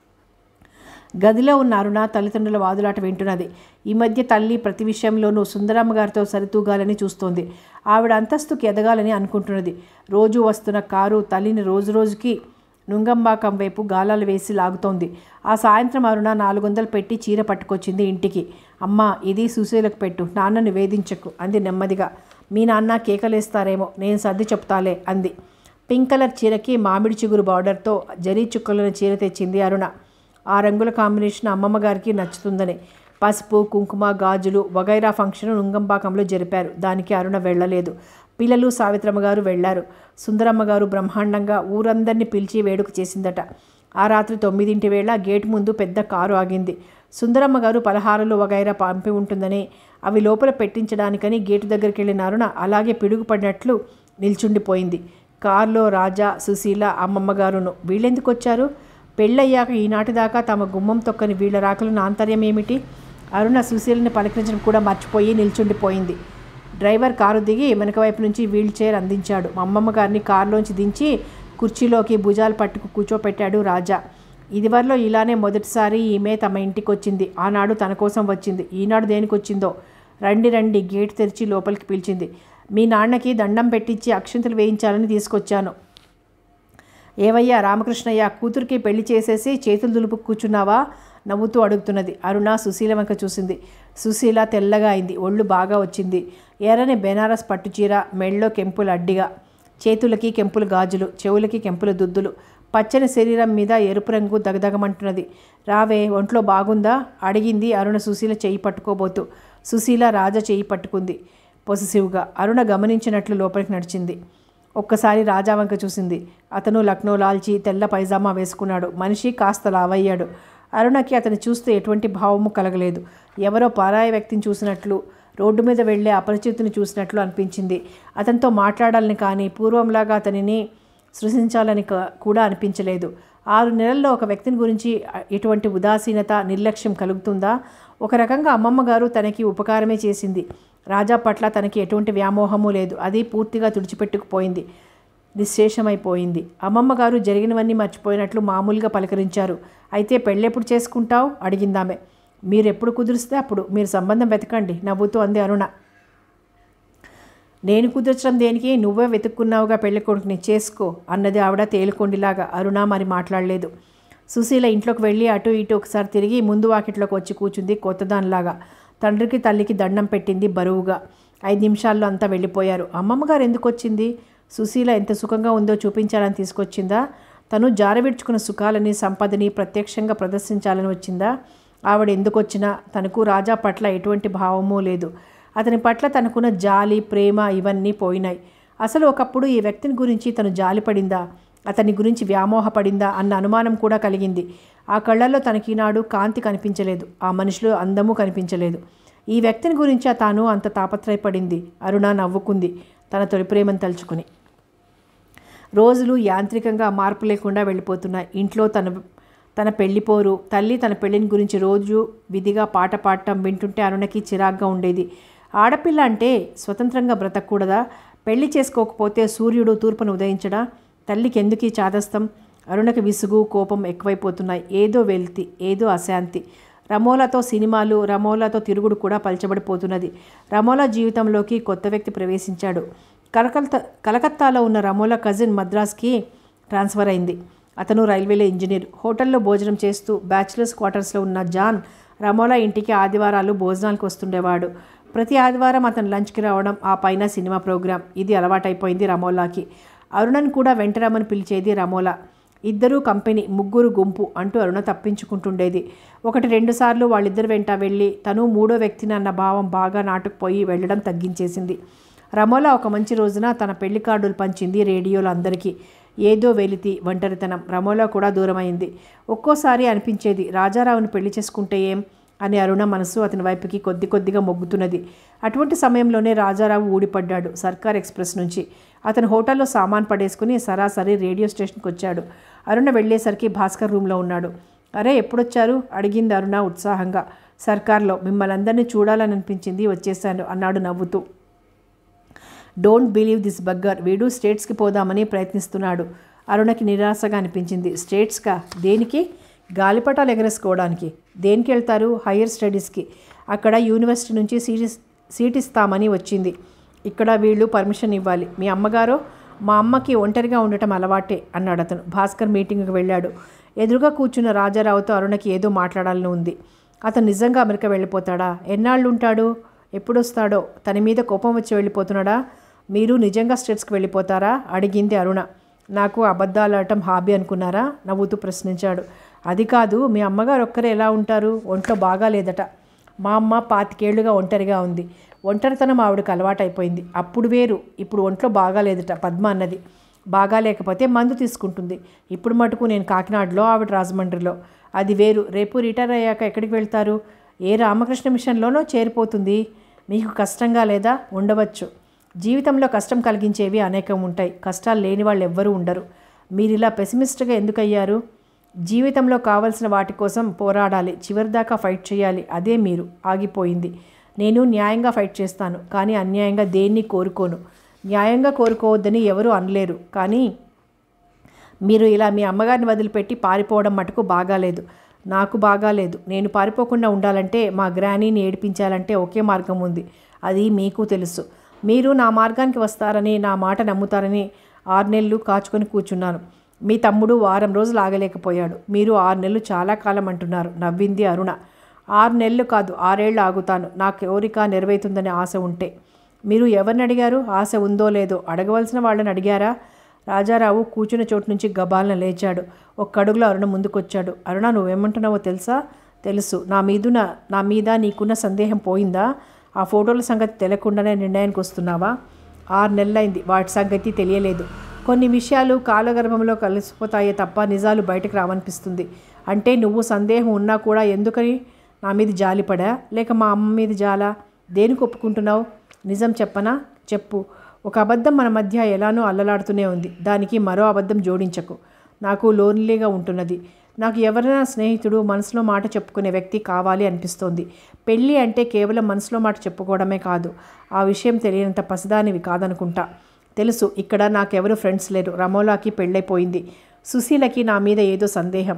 గదిలో ఉన్న అరుణ తల్లిదండ్రుల వాదులాట వింటున్నది ఈ మధ్య తల్లి ప్రతి విషయంలోనూ సుందరమ్మ గారితో సరితూగాలని చూస్తోంది ఆవిడ అంతస్తుకి ఎదగాలని అనుకుంటున్నది రోజు వస్తున్న కారు తల్లిని రోజు రోజుకి నుంగంబాకం వైపు గాలాలు వేసి లాగుతోంది ఆ సాయంత్రం అరుణ నాలుగు వందలు పెట్టి చీర పట్టుకొచ్చింది ఇంటికి అమ్మా ఇది సుశీలకు పెట్టు నాన్నని వేధించకు అంది నెమ్మదిగా మీ నాన్న కేకలేస్తారేమో నేను సర్ది చెప్తాలే అంది పింక్ కలర్ చీరకి మామిడి చిగురు బార్డర్తో జరీ చుక్కలను చీర తెచ్చింది అరుణ ఆ రంగుల కాంబినేషన్ అమ్మమ్మ గారికి నచ్చుతుందని పసుపు కుంకుమ గాజులు వగైరా ఫంక్షన్ నుంగంపాకంలో జరిపారు దానికి అరుణ వెళ్ళలేదు పిల్లలు సావిత్రమ్మ గారు వెళ్ళారు సుందరమ్మ గారు బ్రహ్మాండంగా ఊరందరినీ పిలిచి వేడుక చేసిందట ఆ రాత్రి తొమ్మిదింటి వేళ గేట్ ముందు పెద్ద కారు ఆగింది సుందరమ్మ గారు పలహారాలు వగైరా పంపి ఉంటుందని అవి లోపల పెట్టించడానికని గేటు దగ్గరికి వెళ్ళిన అరుణ అలాగే పిడుగుపడినట్లు నిల్చుండిపోయింది కారులో రాజా సుశీల అమ్మమ్మ గారును వీళ్ళెందుకు వచ్చారు పెళ్ళయ్యాక ఈనాటి దాకా తమ గుమ్మం తొక్కని వీళ్ళ రాకలను ఆంతర్యం ఏమిటి అరుణ సుశీలని పలకరించడం కూడా మర్చిపోయి నిల్చుండిపోయింది డ్రైవర్ కారు దిగి వెనక వైపు నుంచి వీల్ చైర్ అందించాడు మా అమ్మమ్మ గారిని కారులోంచి దించి కుర్చీలోకి భుజాలు పట్టుకు కూర్చోపెట్టాడు రాజా ఇదివరలో ఇలానే మొదటిసారి ఈమె తమ ఇంటికి వచ్చింది ఆనాడు తన కోసం వచ్చింది ఈనాడు దేనికి వచ్చిందో రండి రండి గేట్ తెరిచి లోపలికి పిలిచింది మీ నాన్నకి దండం పెట్టించి అక్షంతలు వేయించాలని తీసుకొచ్చాను ఏవయ్యా రామకృష్ణయ్య కూతురికి పెళ్లి చేసేసి చేతులు దులుపు కూర్చున్నావా నవ్వుతూ అడుగుతున్నది అరుణ సుశీల వంక చూసింది సుశీల తెల్లగా అయింది ఒళ్ళు బాగా వచ్చింది ఎర్రని బెనారస్ పట్టుచీర మెళ్ళో కెంపుల అడ్డిగా చేతులకి కెంపుల గాజులు చెవులకి కెంపుల దుద్దులు పచ్చని శరీరం మీద ఎరుపు రంగు దగదగమంటున్నది రావే ఒంట్లో బాగుందా అడిగింది అరుణ సుశీల చెయ్యి పట్టుకోబోతూ సుశీల రాజ చెయ్యి పట్టుకుంది పొసెసివ్గా అరుణ గమనించినట్లు లోపలికి నడిచింది ఒక్కసారి రాజా వంక చూసింది అతను లక్నో లాల్చి తెల్ల పైజామా వేసుకున్నాడు మనిషి కాస్త లావయ్యాడు అరుణకి అతను చూస్తే ఎటువంటి భావము కలగలేదు ఎవరో పారాయ వ్యక్తిని చూసినట్లు రోడ్డు మీద వెళ్ళే అపరిచితుని చూసినట్లు అనిపించింది అతనితో మాట్లాడాలని కానీ పూర్వంలాగా అతనిని సృష్టించాలని క- కూడా అనిపించలేదు ఆరు నెలల్లో ఒక వ్యక్తిని గురించి ఎటువంటి ఉదాసీనత నిర్లక్ష్యం కలుగుతుందా ఒక రకంగా అమ్మమ్మ గారు తనకి ఉపకారమే చేసింది రాజా పట్ల తనకి ఎటువంటి వ్యామోహము లేదు అది పూర్తిగా తుడిచిపెట్టుకుపోయింది నిశ్శేషమైపోయింది అమ్మమ్మ గారు జరిగినవన్నీ మర్చిపోయినట్లు మామూలుగా పలకరించారు అయితే పెళ్ళెప్పుడు చేసుకుంటావు అడిగిందామె మీరు ఎప్పుడు కుదిరిస్తే అప్పుడు మీరు సంబంధం వెతకండి నవ్వుతూ అంది అరుణ నేను కుదర్చడం దేనికి నువ్వే వెతుక్కున్నావుగా పెళ్లి కొడుకుని చేసుకో అన్నది ఆవిడ తేలికొండిలాగా అరుణ మరి మాట్లాడలేదు సుశీల ఇంట్లోకి వెళ్ళి అటు ఇటు ఒకసారి తిరిగి ముందు వాకిట్లోకి వచ్చి కూర్చుంది కొత్తదానిలాగా తండ్రికి తల్లికి దండం పెట్టింది బరువుగా ఐదు నిమిషాల్లో అంతా వెళ్ళిపోయారు అమ్మమ్మ గారు ఎందుకు వచ్చింది సుశీల ఎంత సుఖంగా ఉందో చూపించాలని తీసుకొచ్చిందా తను జారవిడ్చుకున్న సుఖాలని సంపదని ప్రత్యక్షంగా ప్రదర్శించాలని వచ్చిందా ఆవిడ ఎందుకు వచ్చినా తనకు రాజా పట్ల ఎటువంటి భావమూ లేదు అతని పట్ల తనకున్న జాలి ప్రేమ ఇవన్నీ పోయినాయి అసలు ఒకప్పుడు ఈ వ్యక్తిని గురించి తను జాలిపడిందా అతని గురించి వ్యామోహపడిందా అన్న అనుమానం కూడా కలిగింది ఆ కళ్ళల్లో తనకినాడు కాంతి కనిపించలేదు ఆ మనిషిలో అందము కనిపించలేదు ఈ వ్యక్తిని గురించి తాను అంత తాపత్రయపడింది అరుణ నవ్వుకుంది తన తొలి ప్రేమను తలుచుకుని రోజులు యాంత్రికంగా మార్పు లేకుండా వెళ్ళిపోతున్నాయి ఇంట్లో తన తన పెళ్లిపోరు తల్లి తన పెళ్లిని గురించి రోజు విధిగా పాట పాడటం వింటుంటే అరుణకి చిరాగ్గా ఉండేది ఆడపిల్ల అంటే స్వతంత్రంగా బ్రతకూడదా పెళ్లి చేసుకోకపోతే సూర్యుడు తూర్పును ఉదయించడా తల్లికి ఎందుకు ఈ చాదస్తం అరుణకి విసుగు కోపం ఎక్కువైపోతున్నాయి ఏదో వెల్తి ఏదో అశాంతి రమోలాతో సినిమాలు రమోలాతో తిరుగుడు కూడా పలచబడిపోతున్నది రమోలా జీవితంలోకి కొత్త వ్యక్తి ప్రవేశించాడు కలకత్తా కలకత్తాలో ఉన్న రమోలా కజిన్ మద్రాస్కి ట్రాన్స్ఫర్ అయింది అతను రైల్వేలో ఇంజనీర్ హోటల్లో భోజనం చేస్తూ బ్యాచిలర్స్ క్వార్టర్స్లో ఉన్న జాన్ రమోలా ఇంటికి ఆదివారాలు భోజనాలకు వస్తుండేవాడు ప్రతి ఆదివారం అతను లంచ్కి రావడం ఆ పైన సినిమా ప్రోగ్రాం ఇది అలవాటైపోయింది రమోలాకి అరుణన్ కూడా వెంటరామని పిలిచేది రమోలా ఇద్దరూ కంపెనీ ముగ్గురు గుంపు అంటూ అరుణ తప్పించుకుంటుండేది ఒకటి రెండు సార్లు వాళ్ళిద్దరు వెంట వెళ్ళి తను మూడో వ్యక్తిని అన్న భావం బాగా నాటుకుపోయి వెళ్ళడం తగ్గించేసింది రమోలా ఒక మంచి రోజున తన పెళ్లి కార్డులు పంచింది రేడియోలో అందరికీ ఏదో వెలితి ఒంటరితనం రమోలా కూడా దూరమైంది ఒక్కోసారి అనిపించేది రాజారావుని పెళ్లి చేసుకుంటే ఏం అని అరుణ మనసు అతని వైపుకి కొద్ది కొద్దిగా మొగ్గుతున్నది అటువంటి సమయంలోనే రాజారావు ఊడిపడ్డాడు సర్కార్ ఎక్స్ప్రెస్ నుంచి అతను హోటల్లో సామాన్ పడేసుకుని సరాసరి రేడియో స్టేషన్కి వచ్చాడు అరుణ వెళ్ళేసరికి భాస్కర్ రూమ్లో ఉన్నాడు అరే ఎప్పుడొచ్చారు అడిగింది అరుణ ఉత్సాహంగా సర్కార్లో మిమ్మల్ని అందరినీ చూడాలని అనిపించింది వచ్చేసాను అన్నాడు నవ్వుతూ డోంట్ బిలీవ్ దిస్ బగ్గర్ వీడు స్టేట్స్కి పోదామని ప్రయత్నిస్తున్నాడు అరుణకి నిరాశగా అనిపించింది స్టేట్స్కా దేనికి గాలిపటాలు ఎగరేసుకోవడానికి దేనికి వెళ్తారు హయ్యర్ స్టడీస్కి అక్కడ యూనివర్సిటీ నుంచి సీట్ ఇస్- సీట్ ఇస్తామని వచ్చింది ఇక్కడ వీళ్ళు పర్మిషన్ ఇవ్వాలి మీ అమ్మగారో మా అమ్మకి ఒంటరిగా ఉండటం అలవాటే అన్నాడు అతను భాస్కర్ మీటింగ్కి వెళ్ళాడు ఎదురుగా కూర్చున్న రాజారావుతో అరుణకి ఏదో మాట్లాడాలని ఉంది అతను నిజంగా అమెరికా వెళ్ళిపోతాడా ఎన్నాళ్ళు ఉంటాడు ఎప్పుడొస్తాడో తన మీద కోపం వచ్చి వెళ్ళిపోతున్నాడా మీరు నిజంగా స్టేట్స్కి వెళ్ళిపోతారా అడిగింది అరుణ నాకు అబద్ధాలు ఆడటం హాబీ అనుకున్నారా నవ్వుతూ ప్రశ్నించాడు అది కాదు మీ అమ్మగారు ఒక్కరే ఎలా ఉంటారు ఒంట్లో బాగాలేదట మా అమ్మ పాతికేళ్లుగా ఒంటరిగా ఉంది ఒంటరితనం ఆవిడకు అలవాటైపోయింది అప్పుడు వేరు ఇప్పుడు ఒంట్లో బాగాలేదుట పద్మ అన్నది బాగా లేకపోతే మందు తీసుకుంటుంది ఇప్పుడు మటుకు నేను కాకినాడలో ఆవిడ రాజమండ్రిలో అది వేరు రేపు రిటైర్ అయ్యాక ఎక్కడికి వెళ్తారు ఏ రామకృష్ణ మిషన్లోనో చేరిపోతుంది మీకు కష్టంగా లేదా ఉండవచ్చు జీవితంలో కష్టం కలిగించేవి అనేకం ఉంటాయి కష్టాలు లేని వాళ్ళు ఎవ్వరూ ఉండరు మీరు ఇలా పెసిమిస్ట్గా ఎందుకయ్యారు జీవితంలో కావలసిన వాటి కోసం పోరాడాలి చివరిదాకా ఫైట్ చేయాలి అదే మీరు ఆగిపోయింది నేను న్యాయంగా ఫైట్ చేస్తాను కానీ అన్యాయంగా దేన్ని కోరుకోను న్యాయంగా కోరుకోవద్దని ఎవరూ అనలేరు కానీ మీరు ఇలా మీ అమ్మగారిని వదిలిపెట్టి పారిపోవడం మటుకు బాగాలేదు నాకు బాగాలేదు నేను పారిపోకుండా ఉండాలంటే మా గ్రానీని ఏడిపించాలంటే ఒకే మార్గం ఉంది అది మీకు తెలుసు మీరు నా మార్గానికి వస్తారని నా మాట నమ్ముతారని ఆరు నెలలు కాచుకొని కూర్చున్నాను మీ తమ్ముడు వారం రోజులు ఆగలేకపోయాడు మీరు ఆరు నెలలు చాలా కాలం అంటున్నారు నవ్వింది అరుణ ఆరు నెలలు కాదు ఆరేళ్ళు ఆగుతాను నా కోరిక నెరవేరుతుందనే ఆశ ఉంటే మీరు ఎవరిని అడిగారు ఆశ ఉందో లేదో అడగవలసిన వాళ్ళని అడిగారా రాజారావు కూర్చున్న చోటు నుంచి గబాలన లేచాడు ఒక్క అడుగులో అరుణ ముందుకొచ్చాడు అరుణ నువ్వేమంటున్నావో తెలుసా తెలుసు నా మీదున నా మీద నీకున్న సందేహం పోయిందా ఆ ఫోటోల సంగతి తెలియకుండానే నిర్ణయానికి వస్తున్నావా ఆరు నెలలైంది వాటి సంగతి తెలియలేదు కొన్ని విషయాలు కాలగర్భంలో కలిసిపోతాయే తప్ప నిజాలు బయటకు రావనిపిస్తుంది అంటే నువ్వు సందేహం ఉన్నా కూడా ఎందుకని నా మీద జాలిపడా లేక మా అమ్మ మీద జాలా దేనికి ఒప్పుకుంటున్నావు నిజం చెప్పనా చెప్పు ఒక అబద్ధం మన మధ్య ఎలానో అల్లలాడుతూనే ఉంది దానికి మరో అబద్ధం జోడించకు నాకు లోన్లీగా ఉంటున్నది నాకు ఎవరైనా స్నేహితుడు మనసులో మాట చెప్పుకునే వ్యక్తి కావాలి అనిపిస్తోంది పెళ్ళి అంటే కేవలం మనసులో మాట చెప్పుకోవడమే కాదు ఆ విషయం తెలియనంత పసిదానివి కాదనుకుంటా తెలుసు ఇక్కడ నాకెవరు ఫ్రెండ్స్ లేరు రమోలాకి పెళ్ళైపోయింది సుశీలకి నా మీద ఏదో సందేహం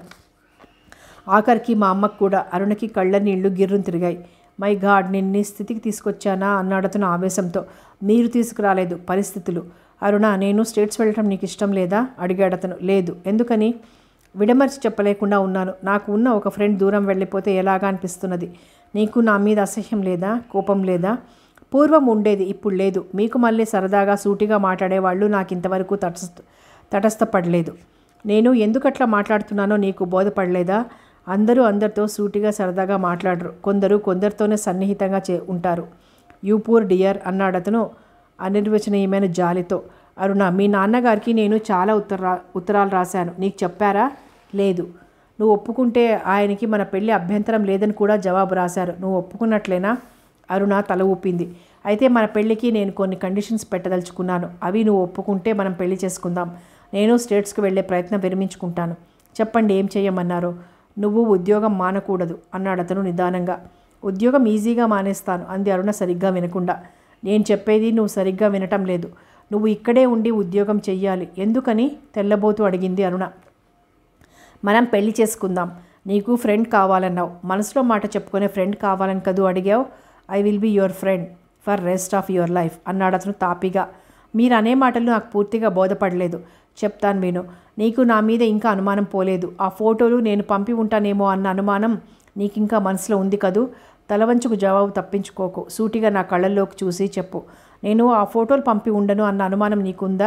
ఆఖరికి మా అమ్మకు కూడా అరుణకి కళ్ళ నీళ్లు గిర్రును తిరిగాయి మై గాడ్ నిన్ను ఈ స్థితికి తీసుకొచ్చానా అన్నాడు అతను ఆవేశంతో మీరు తీసుకురాలేదు పరిస్థితులు అరుణ నేను స్టేట్స్ వెళ్ళటం నీకు ఇష్టం లేదా అడిగాడు అతను లేదు ఎందుకని విడమర్చి చెప్పలేకుండా ఉన్నాను నాకు ఉన్న ఒక ఫ్రెండ్ దూరం వెళ్ళిపోతే ఎలాగా అనిపిస్తున్నది నీకు నా మీద అసహ్యం లేదా కోపం లేదా పూర్వం ఉండేది ఇప్పుడు లేదు మీకు మళ్ళీ సరదాగా సూటిగా మాట్లాడేవాళ్ళు నాకు ఇంతవరకు తటస్థ తటస్థపడలేదు నేను ఎందుకట్లా మాట్లాడుతున్నానో నీకు బోధపడలేదా అందరూ అందరితో సూటిగా సరదాగా మాట్లాడరు కొందరు కొందరితోనే సన్నిహితంగా చే ఉంటారు యూ పూర్ డియర్ అన్నాడు అతను అనిర్వచనీయమైన జాలితో అరుణ మీ నాన్నగారికి నేను చాలా ఉత్తరా ఉత్తరాలు రాశాను నీకు చెప్పారా లేదు నువ్వు ఒప్పుకుంటే ఆయనకి మన పెళ్ళి అభ్యంతరం లేదని కూడా జవాబు రాశారు నువ్వు ఒప్పుకున్నట్లేనా అరుణ తల ఊపింది అయితే మన పెళ్ళికి నేను కొన్ని కండిషన్స్ పెట్టదలుచుకున్నాను అవి నువ్వు ఒప్పుకుంటే మనం పెళ్లి చేసుకుందాం నేను స్టేట్స్కి వెళ్ళే ప్రయత్నం విరమించుకుంటాను చెప్పండి ఏం చేయమన్నారో నువ్వు ఉద్యోగం మానకూడదు అన్నాడు అతను నిదానంగా ఉద్యోగం ఈజీగా మానేస్తాను అంది అరుణ సరిగ్గా వినకుండా నేను చెప్పేది నువ్వు సరిగ్గా వినటం లేదు నువ్వు ఇక్కడే ఉండి ఉద్యోగం చెయ్యాలి ఎందుకని తెల్లబోతూ అడిగింది అరుణ మనం పెళ్లి చేసుకుందాం నీకు ఫ్రెండ్ కావాలన్నావు మనసులో మాట చెప్పుకునే ఫ్రెండ్ కావాలని కదూ అడిగావు I will be your friend for rest of your life అన్నాడు అతను తాపిగా మీరు అనే మాటలు నాకు పూర్తిగా బోధపడలేదు చెప్తాను విను నీకు నా మీద ఇంకా అనుమానం పోలేదు ఆ ఫోటోలు నేను పంపి ఉంటానేమో అన్న అనుమానం నీకు ఇంకా మనసులో ఉంది కదూ తలవంచుకు జవాబు తప్పించుకోకు సూటిగా నా కళ్ళల్లోకి చూసి చెప్పు నేను ఆ ఫోటోలు పంపి ఉండను అన్న అనుమానం నీకుందా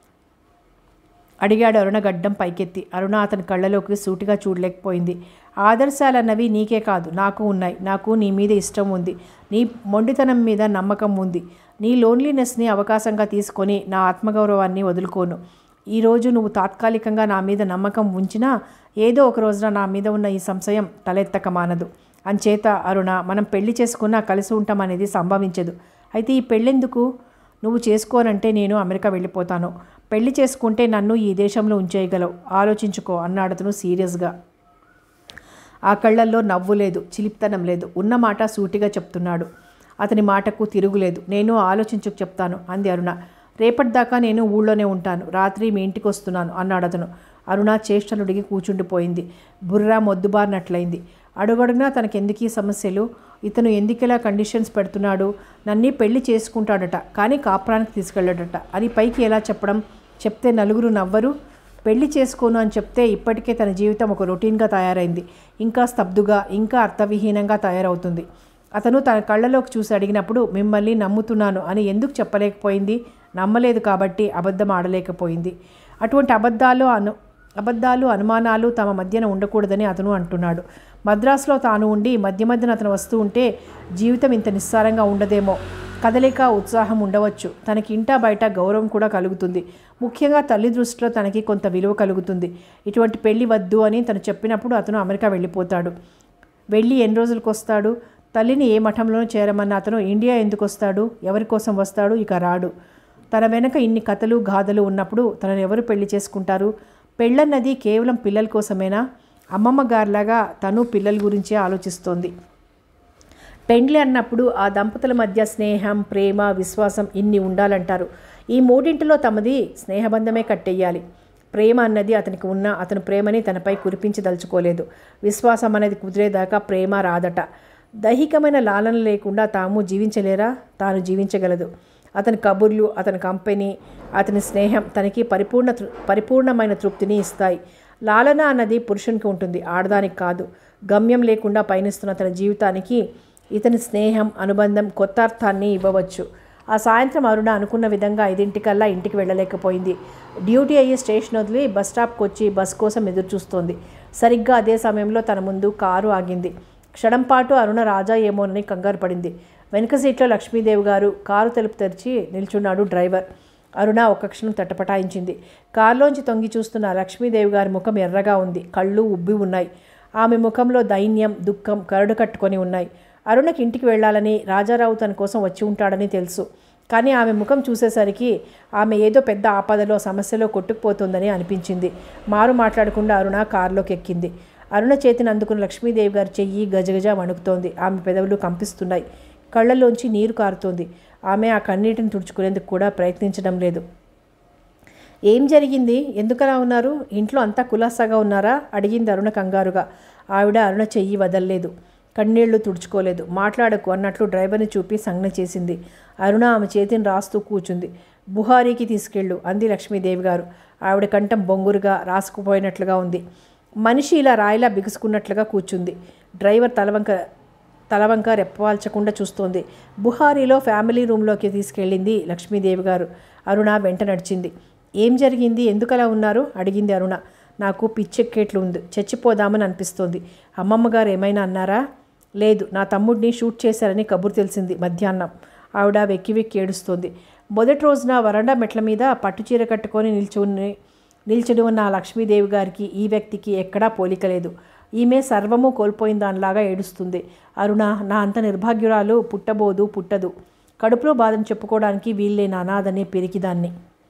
అడిగాడు అరుణ గడ్డం పైకెత్తి అరుణ అతని కళ్ళలోకి సూటిగా చూడలేకపోయింది ఆదర్శాలన్నవి నీకే కాదు నాకు ఉన్నాయి నాకు నీ మీద ఇష్టం ఉంది నీ మొండితనం మీద నమ్మకం ఉంది నీ లోన్లీనెస్ని అవకాశంగా తీసుకొని నా ఆత్మగౌరవాన్ని వదులుకోను ఈరోజు నువ్వు తాత్కాలికంగా నా మీద నమ్మకం ఉంచినా ఏదో ఒక రోజున నా మీద ఉన్న ఈ సంశయం తలెత్తక మానదు అంచేత అరుణ మనం పెళ్లి చేసుకున్నా కలిసి ఉంటామనేది సంభవించదు అయితే ఈ పెళ్ళెందుకు నువ్వు చేసుకోనంటే నేను అమెరికా వెళ్ళిపోతాను పెళ్లి చేసుకుంటే నన్ను ఈ దేశంలో ఉంచేయగలవు ఆలోచించుకో అన్నాడు అతను సీరియస్గా ఆ కళ్ళల్లో నవ్వు లేదు చిలిప్తనం లేదు ఉన్న మాట సూటిగా చెప్తున్నాడు అతని మాటకు తిరుగులేదు నేను ఆలోచించుకు చెప్తాను అంది అరుణ రేపటిదాకా నేను ఊళ్ళోనే ఉంటాను రాత్రి మీ ఇంటికి వస్తున్నాను అన్నాడు అతను అరుణ చేష్టలుడిగి కూచుండిపోయింది బుర్రా మొద్దుబారినట్లయింది అడుగడుగునా తనకెందుకీ సమస్యలు ఇతను ఎందుకెలా కండిషన్స్ పెడుతున్నాడు నన్నీ పెళ్లి చేసుకుంటాడట కానీ కాపురానికి తీసుకెళ్ళాడట అని పైకి ఎలా చెప్పడం చెప్తే నలుగురు నవ్వరు పెళ్లి చేసుకోను అని చెప్తే ఇప్పటికే తన జీవితం ఒక రొటీన్గా తయారైంది ఇంకా స్తబ్దుగా ఇంకా అర్థవిహీనంగా తయారవుతుంది అతను తన కళ్ళలోకి చూసి అడిగినప్పుడు మిమ్మల్ని నమ్ముతున్నాను అని ఎందుకు చెప్పలేకపోయింది నమ్మలేదు కాబట్టి అబద్ధం ఆడలేకపోయింది అటువంటి అబద్ధాలు అను అబద్ధాలు అనుమానాలు తమ మధ్యన ఉండకూడదని అతను అంటున్నాడు మద్రాసులో తాను ఉండి మధ్య మధ్యన అతను వస్తూ ఉంటే జీవితం ఇంత నిస్సారంగా ఉండదేమో కదలిక ఉత్సాహం ఉండవచ్చు తనకి ఇంటా బయట గౌరవం కూడా కలుగుతుంది ముఖ్యంగా తల్లి దృష్టిలో తనకి కొంత విలువ కలుగుతుంది ఇటువంటి పెళ్లి వద్దు అని తను చెప్పినప్పుడు అతను అమెరికా వెళ్ళిపోతాడు వెళ్ళి ఎన్ని రోజులకు వస్తాడు తల్లిని ఏ మఠంలోనూ చేరమన్న అతను ఇండియా ఎందుకు వస్తాడు ఎవరి కోసం వస్తాడు ఇక రాడు తన వెనక ఇన్ని కథలు గాథలు ఉన్నప్పుడు తనను ఎవరు పెళ్లి చేసుకుంటారు పెళ్ళన్నది కేవలం పిల్లల కోసమేనా అమ్మమ్మ గారిలాగా తను పిల్లల గురించే ఆలోచిస్తోంది పెండ్లి అన్నప్పుడు ఆ దంపతుల మధ్య స్నేహం ప్రేమ విశ్వాసం ఇన్ని ఉండాలంటారు ఈ మూడింటిలో తమది స్నేహబంధమే కట్టెయ్యాలి ప్రేమ అన్నది అతనికి ఉన్న అతను ప్రేమని తనపై కురిపించదలుచుకోలేదు విశ్వాసం అనేది కుదిరేదాకా ప్రేమ రాదట దైహికమైన లాలన లేకుండా తాము జీవించలేరా తాను జీవించగలదు అతని కబుర్లు అతని కంపెనీ అతని స్నేహం తనకి పరిపూర్ణ తృ పరిపూర్ణమైన తృప్తిని ఇస్తాయి లాలన అన్నది పురుషునికి ఉంటుంది ఆడదానికి కాదు గమ్యం లేకుండా పయనిస్తున్న తన జీవితానికి ఇతని స్నేహం అనుబంధం కొత్త అర్థాన్ని ఇవ్వవచ్చు ఆ సాయంత్రం అరుణ అనుకున్న విధంగా ఐదింటికల్లా ఇంటికి వెళ్ళలేకపోయింది డ్యూటీ అయ్యే స్టేషన్ వదిలి బస్ స్టాప్కి వచ్చి బస్ కోసం ఎదురు చూస్తోంది సరిగ్గా అదే సమయంలో తన ముందు కారు ఆగింది క్షణం పాటు అరుణ రాజా ఏమోనని కంగారు పడింది వెనుక సీట్లో లక్ష్మీదేవి గారు కారు తలుపు తెరిచి నిల్చున్నాడు డ్రైవర్ అరుణ ఒక్క క్షణం తటపటాయించింది కారులోంచి తొంగి చూస్తున్న లక్ష్మీదేవి గారి ముఖం ఎర్రగా ఉంది కళ్ళు ఉబ్బి ఉన్నాయి ఆమె ముఖంలో దైన్యం దుఃఖం కరడు కట్టుకొని ఉన్నాయి అరుణకి ఇంటికి వెళ్ళాలని రాజారావు తన కోసం వచ్చి ఉంటాడని తెలుసు కానీ ఆమె ముఖం చూసేసరికి ఆమె ఏదో పెద్ద ఆపదలో సమస్యలో కొట్టుకుపోతుందని అనిపించింది మారు మాట్లాడకుండా అరుణ కారులోకి ఎక్కింది అరుణ చేతిని అందుకున్న లక్ష్మీదేవి గారి చెయ్యి గజగజ వణుకుతోంది ఆమె పెదవులు కంపిస్తున్నాయి కళ్ళల్లోంచి నీరు కారుతోంది ఆమె ఆ కన్నీటిని తుడుచుకునేందుకు కూడా ప్రయత్నించడం లేదు ఏం జరిగింది ఎందుకలా ఉన్నారు ఇంట్లో అంతా కులాసాగా ఉన్నారా అడిగింది అరుణ కంగారుగా ఆవిడ అరుణ చెయ్యి వదల్లేదు కన్నీళ్లు తుడుచుకోలేదు మాట్లాడకు అన్నట్లు డ్రైవర్ని చూపి సంజ్ఞ చేసింది అరుణ ఆమె చేతిని రాస్తూ కూర్చుంది బుహారీకి తీసుకెళ్ళు అంది లక్ష్మీదేవి గారు ఆవిడ కంఠం బొంగురుగా రాసుకుపోయినట్లుగా ఉంది మనిషి ఇలా రాయిలా బిగుసుకున్నట్లుగా కూర్చుంది డ్రైవర్ తలవంక తలవంక రెప్పవాల్చకుండా చూస్తోంది బుహారీలో ఫ్యామిలీ రూమ్లోకి తీసుకెళ్ళింది లక్ష్మీదేవి గారు అరుణ వెంట నడిచింది ఏం జరిగింది ఎందుకలా ఉన్నారు అడిగింది అరుణ నాకు పిచ్చెక్కేట్లు ఉంది చచ్చిపోదామని అనిపిస్తోంది అమ్మమ్మ గారు ఏమైనా అన్నారా లేదు నా తమ్ముడిని షూట్ చేశారని కబురు తెలిసింది మధ్యాహ్నం ఆవిడ వెక్కి వెక్కి ఏడుస్తోంది మొదటి రోజున వరండా మెట్ల మీద పట్టుచీర కట్టుకొని నిల్చుని నిల్చుని ఉన్న ఆ లక్ష్మీదేవి గారికి ఈ వ్యక్తికి ఎక్కడా పోలిక లేదు ఈమె సర్వము కోల్పోయిన దానిలాగా ఏడుస్తుంది అరుణ నా అంత నిర్భాగ్యురాలు పుట్టబోదు పుట్టదు కడుపులో బాధను చెప్పుకోవడానికి వీల్లేని అనాథనే పెరికిదాన్ని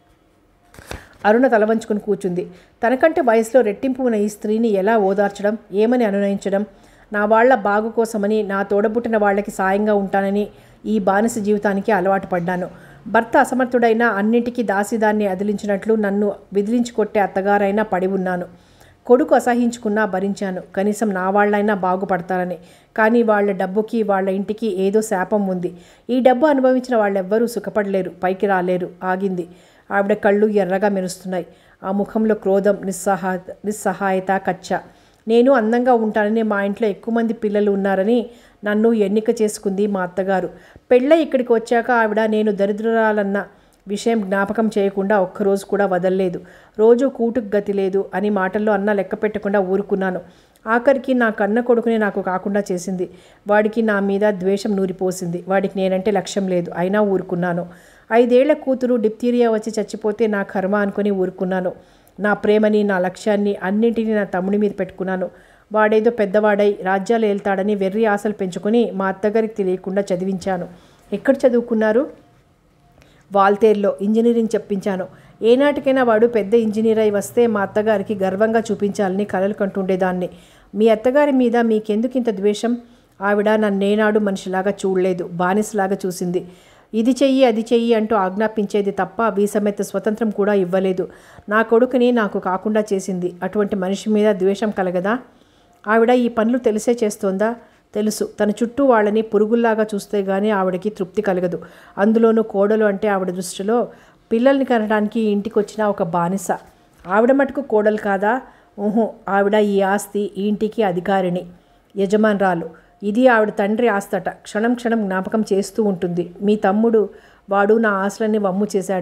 అరుణ తలవంచుకుని కూర్చుంది తనకంటే వయసులో రెట్టింపు ఉన్న ఈ స్త్రీని ఎలా ఓదార్చడం ఏమని అనునయించడం నా వాళ్ళ బాగు కోసమని నా తోడబుట్టిన వాళ్ళకి సాయంగా ఉంటానని ఈ బానిస జీవితానికి అలవాటు పడ్డాను భర్త అసమర్థుడైన అన్నింటికీ దాసిదాన్ని అదిలించినట్లు నన్ను విదిలించి కొట్టే అత్తగారైనా పడి ఉన్నాను కొడుకు అసహించుకున్నా భరించాను కనీసం నా వాళ్ళైనా బాగుపడతారని కానీ వాళ్ళ డబ్బుకి వాళ్ళ ఇంటికి ఏదో శాపం ఉంది ఈ డబ్బు అనుభవించిన వాళ్ళెవ్వరూ సుఖపడలేరు పైకి రాలేరు ఆగింది ఆవిడ కళ్ళు ఎర్రగా మెరుస్తున్నాయి ఆ ముఖంలో క్రోధం నిస్సహా నిస్సహాయత కచ్చ నేను అందంగా ఉంటానని మా ఇంట్లో ఎక్కువ మంది పిల్లలు ఉన్నారని నన్ను ఎన్నిక చేసుకుంది మా అత్తగారు పెళ్ళై ఇక్కడికి వచ్చాక ఆవిడ నేను దరిద్రురాలన్న విషయం జ్ఞాపకం చేయకుండా ఒక్కరోజు కూడా వదలలేదు రోజు కూటుకు గతి లేదు అని మాటల్లో అన్న లెక్క పెట్టకుండా ఊరుకున్నాను ఆఖరికి నా కన్న కొడుకుని నాకు కాకుండా చేసింది వాడికి నా మీద ద్వేషం నూరిపోసింది వాడికి నేనంటే లక్ష్యం లేదు అయినా ఊరుకున్నాను ఐదేళ్ల కూతురు డిప్తీరియా వచ్చి చచ్చిపోతే నా కర్మ అనుకుని ఊరుకున్నాను నా ప్రేమని నా లక్ష్యాన్ని అన్నింటినీ నా తమ్ముడి మీద పెట్టుకున్నాను వాడేదో పెద్దవాడై రాజ్యాలు వెళ్తాడని వెర్రి ఆశలు పెంచుకొని మా అత్తగారికి తెలియకుండా చదివించాను ఎక్కడ చదువుకున్నారు వాల్తేర్లో ఇంజనీరింగ్ చెప్పించాను ఏనాటికైనా వాడు పెద్ద ఇంజనీర్ అయి వస్తే మా అత్తగారికి గర్వంగా చూపించాలని కలలు కంటుండేదాన్ని మీ అత్తగారి మీద మీకెందుకు ఇంత ద్వేషం ఆవిడ నన్నేనాడు మనిషిలాగా చూడలేదు బానిసలాగా చూసింది ఇది చెయ్యి అది చెయ్యి అంటూ ఆజ్ఞాపించేది తప్ప వీసమెత్త స్వతంత్రం కూడా ఇవ్వలేదు నా కొడుకుని నాకు కాకుండా చేసింది అటువంటి మనిషి మీద ద్వేషం కలగదా ఆవిడ ఈ పనులు తెలిసే చేస్తోందా తెలుసు తన చుట్టూ వాళ్ళని పురుగుల్లాగా చూస్తే గానీ ఆవిడకి తృప్తి కలగదు అందులోనూ కోడలు అంటే ఆవిడ దృష్టిలో పిల్లల్ని కనడానికి ఇంటికి వచ్చిన ఒక బానిస ఆవిడ మటుకు కోడలు కాదా ఊహు ఆవిడ ఈ ఆస్తి ఈ ఇంటికి అధికారిని యజమానురాలు ఇది ఆవిడ తండ్రి ఆస్తట క్షణం క్షణం జ్ఞాపకం చేస్తూ ఉంటుంది మీ తమ్ముడు వాడు నా ఆశలన్నీ వమ్ము చేశాడు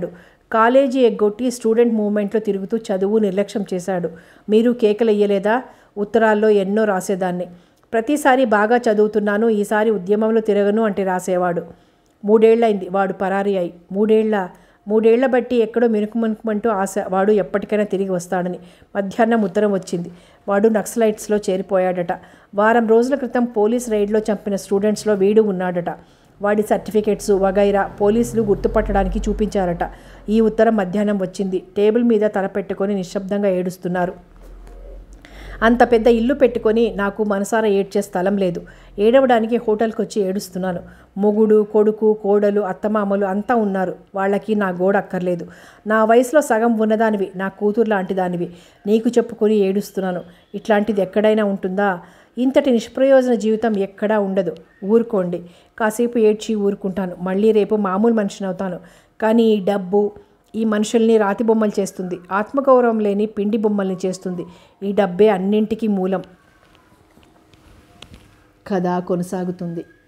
కాలేజీ ఎగ్గొట్టి స్టూడెంట్ మూవ్మెంట్లో తిరుగుతూ చదువు నిర్లక్ష్యం చేశాడు మీరు కేకలు ఇయ్యలేదా ఉత్తరాల్లో ఎన్నో రాసేదాన్ని ప్రతిసారి బాగా చదువుతున్నాను ఈసారి ఉద్యమంలో తిరగను అంటే రాసేవాడు మూడేళ్లైంది వాడు పరారీ అయి మూడేళ్ల మూడేళ్ల బట్టి ఎక్కడో మినుకు మినుకుమంటూ ఆశ వాడు ఎప్పటికైనా తిరిగి వస్తాడని మధ్యాహ్నం ఉత్తరం వచ్చింది వాడు నక్సలైట్స్లో చేరిపోయాడట వారం రోజుల క్రితం పోలీస్ రైడ్లో చంపిన స్టూడెంట్స్లో వీడు ఉన్నాడట వాడి సర్టిఫికెట్స్ వగైరా పోలీసులు గుర్తుపట్టడానికి చూపించారట ఈ ఉత్తరం మధ్యాహ్నం వచ్చింది టేబుల్ మీద తల పెట్టుకొని నిశ్శబ్దంగా ఏడుస్తున్నారు అంత పెద్ద ఇల్లు పెట్టుకొని నాకు మనసారా ఏడ్చే స్థలం లేదు ఏడవడానికి హోటల్కి వచ్చి ఏడుస్తున్నాను మొగుడు కొడుకు కోడలు అత్తమామలు అంతా ఉన్నారు వాళ్ళకి నా గోడ అక్కర్లేదు నా వయసులో సగం ఉన్నదానివి నా కూతురు లాంటి దానివి నీకు చెప్పుకొని ఏడుస్తున్నాను ఇట్లాంటిది ఎక్కడైనా ఉంటుందా ఇంతటి నిష్ప్రయోజన జీవితం ఎక్కడా ఉండదు ఊరుకోండి కాసేపు ఏడ్చి ఊరుకుంటాను మళ్ళీ రేపు మామూలు మనిషిని అవుతాను కానీ ఈ డబ్బు ఈ మనుషుల్ని రాతి బొమ్మలు చేస్తుంది ఆత్మగౌరవం లేని పిండి బొమ్మల్ని చేస్తుంది ఈ డబ్బే అన్నింటికీ మూలం కథ కొనసాగుతుంది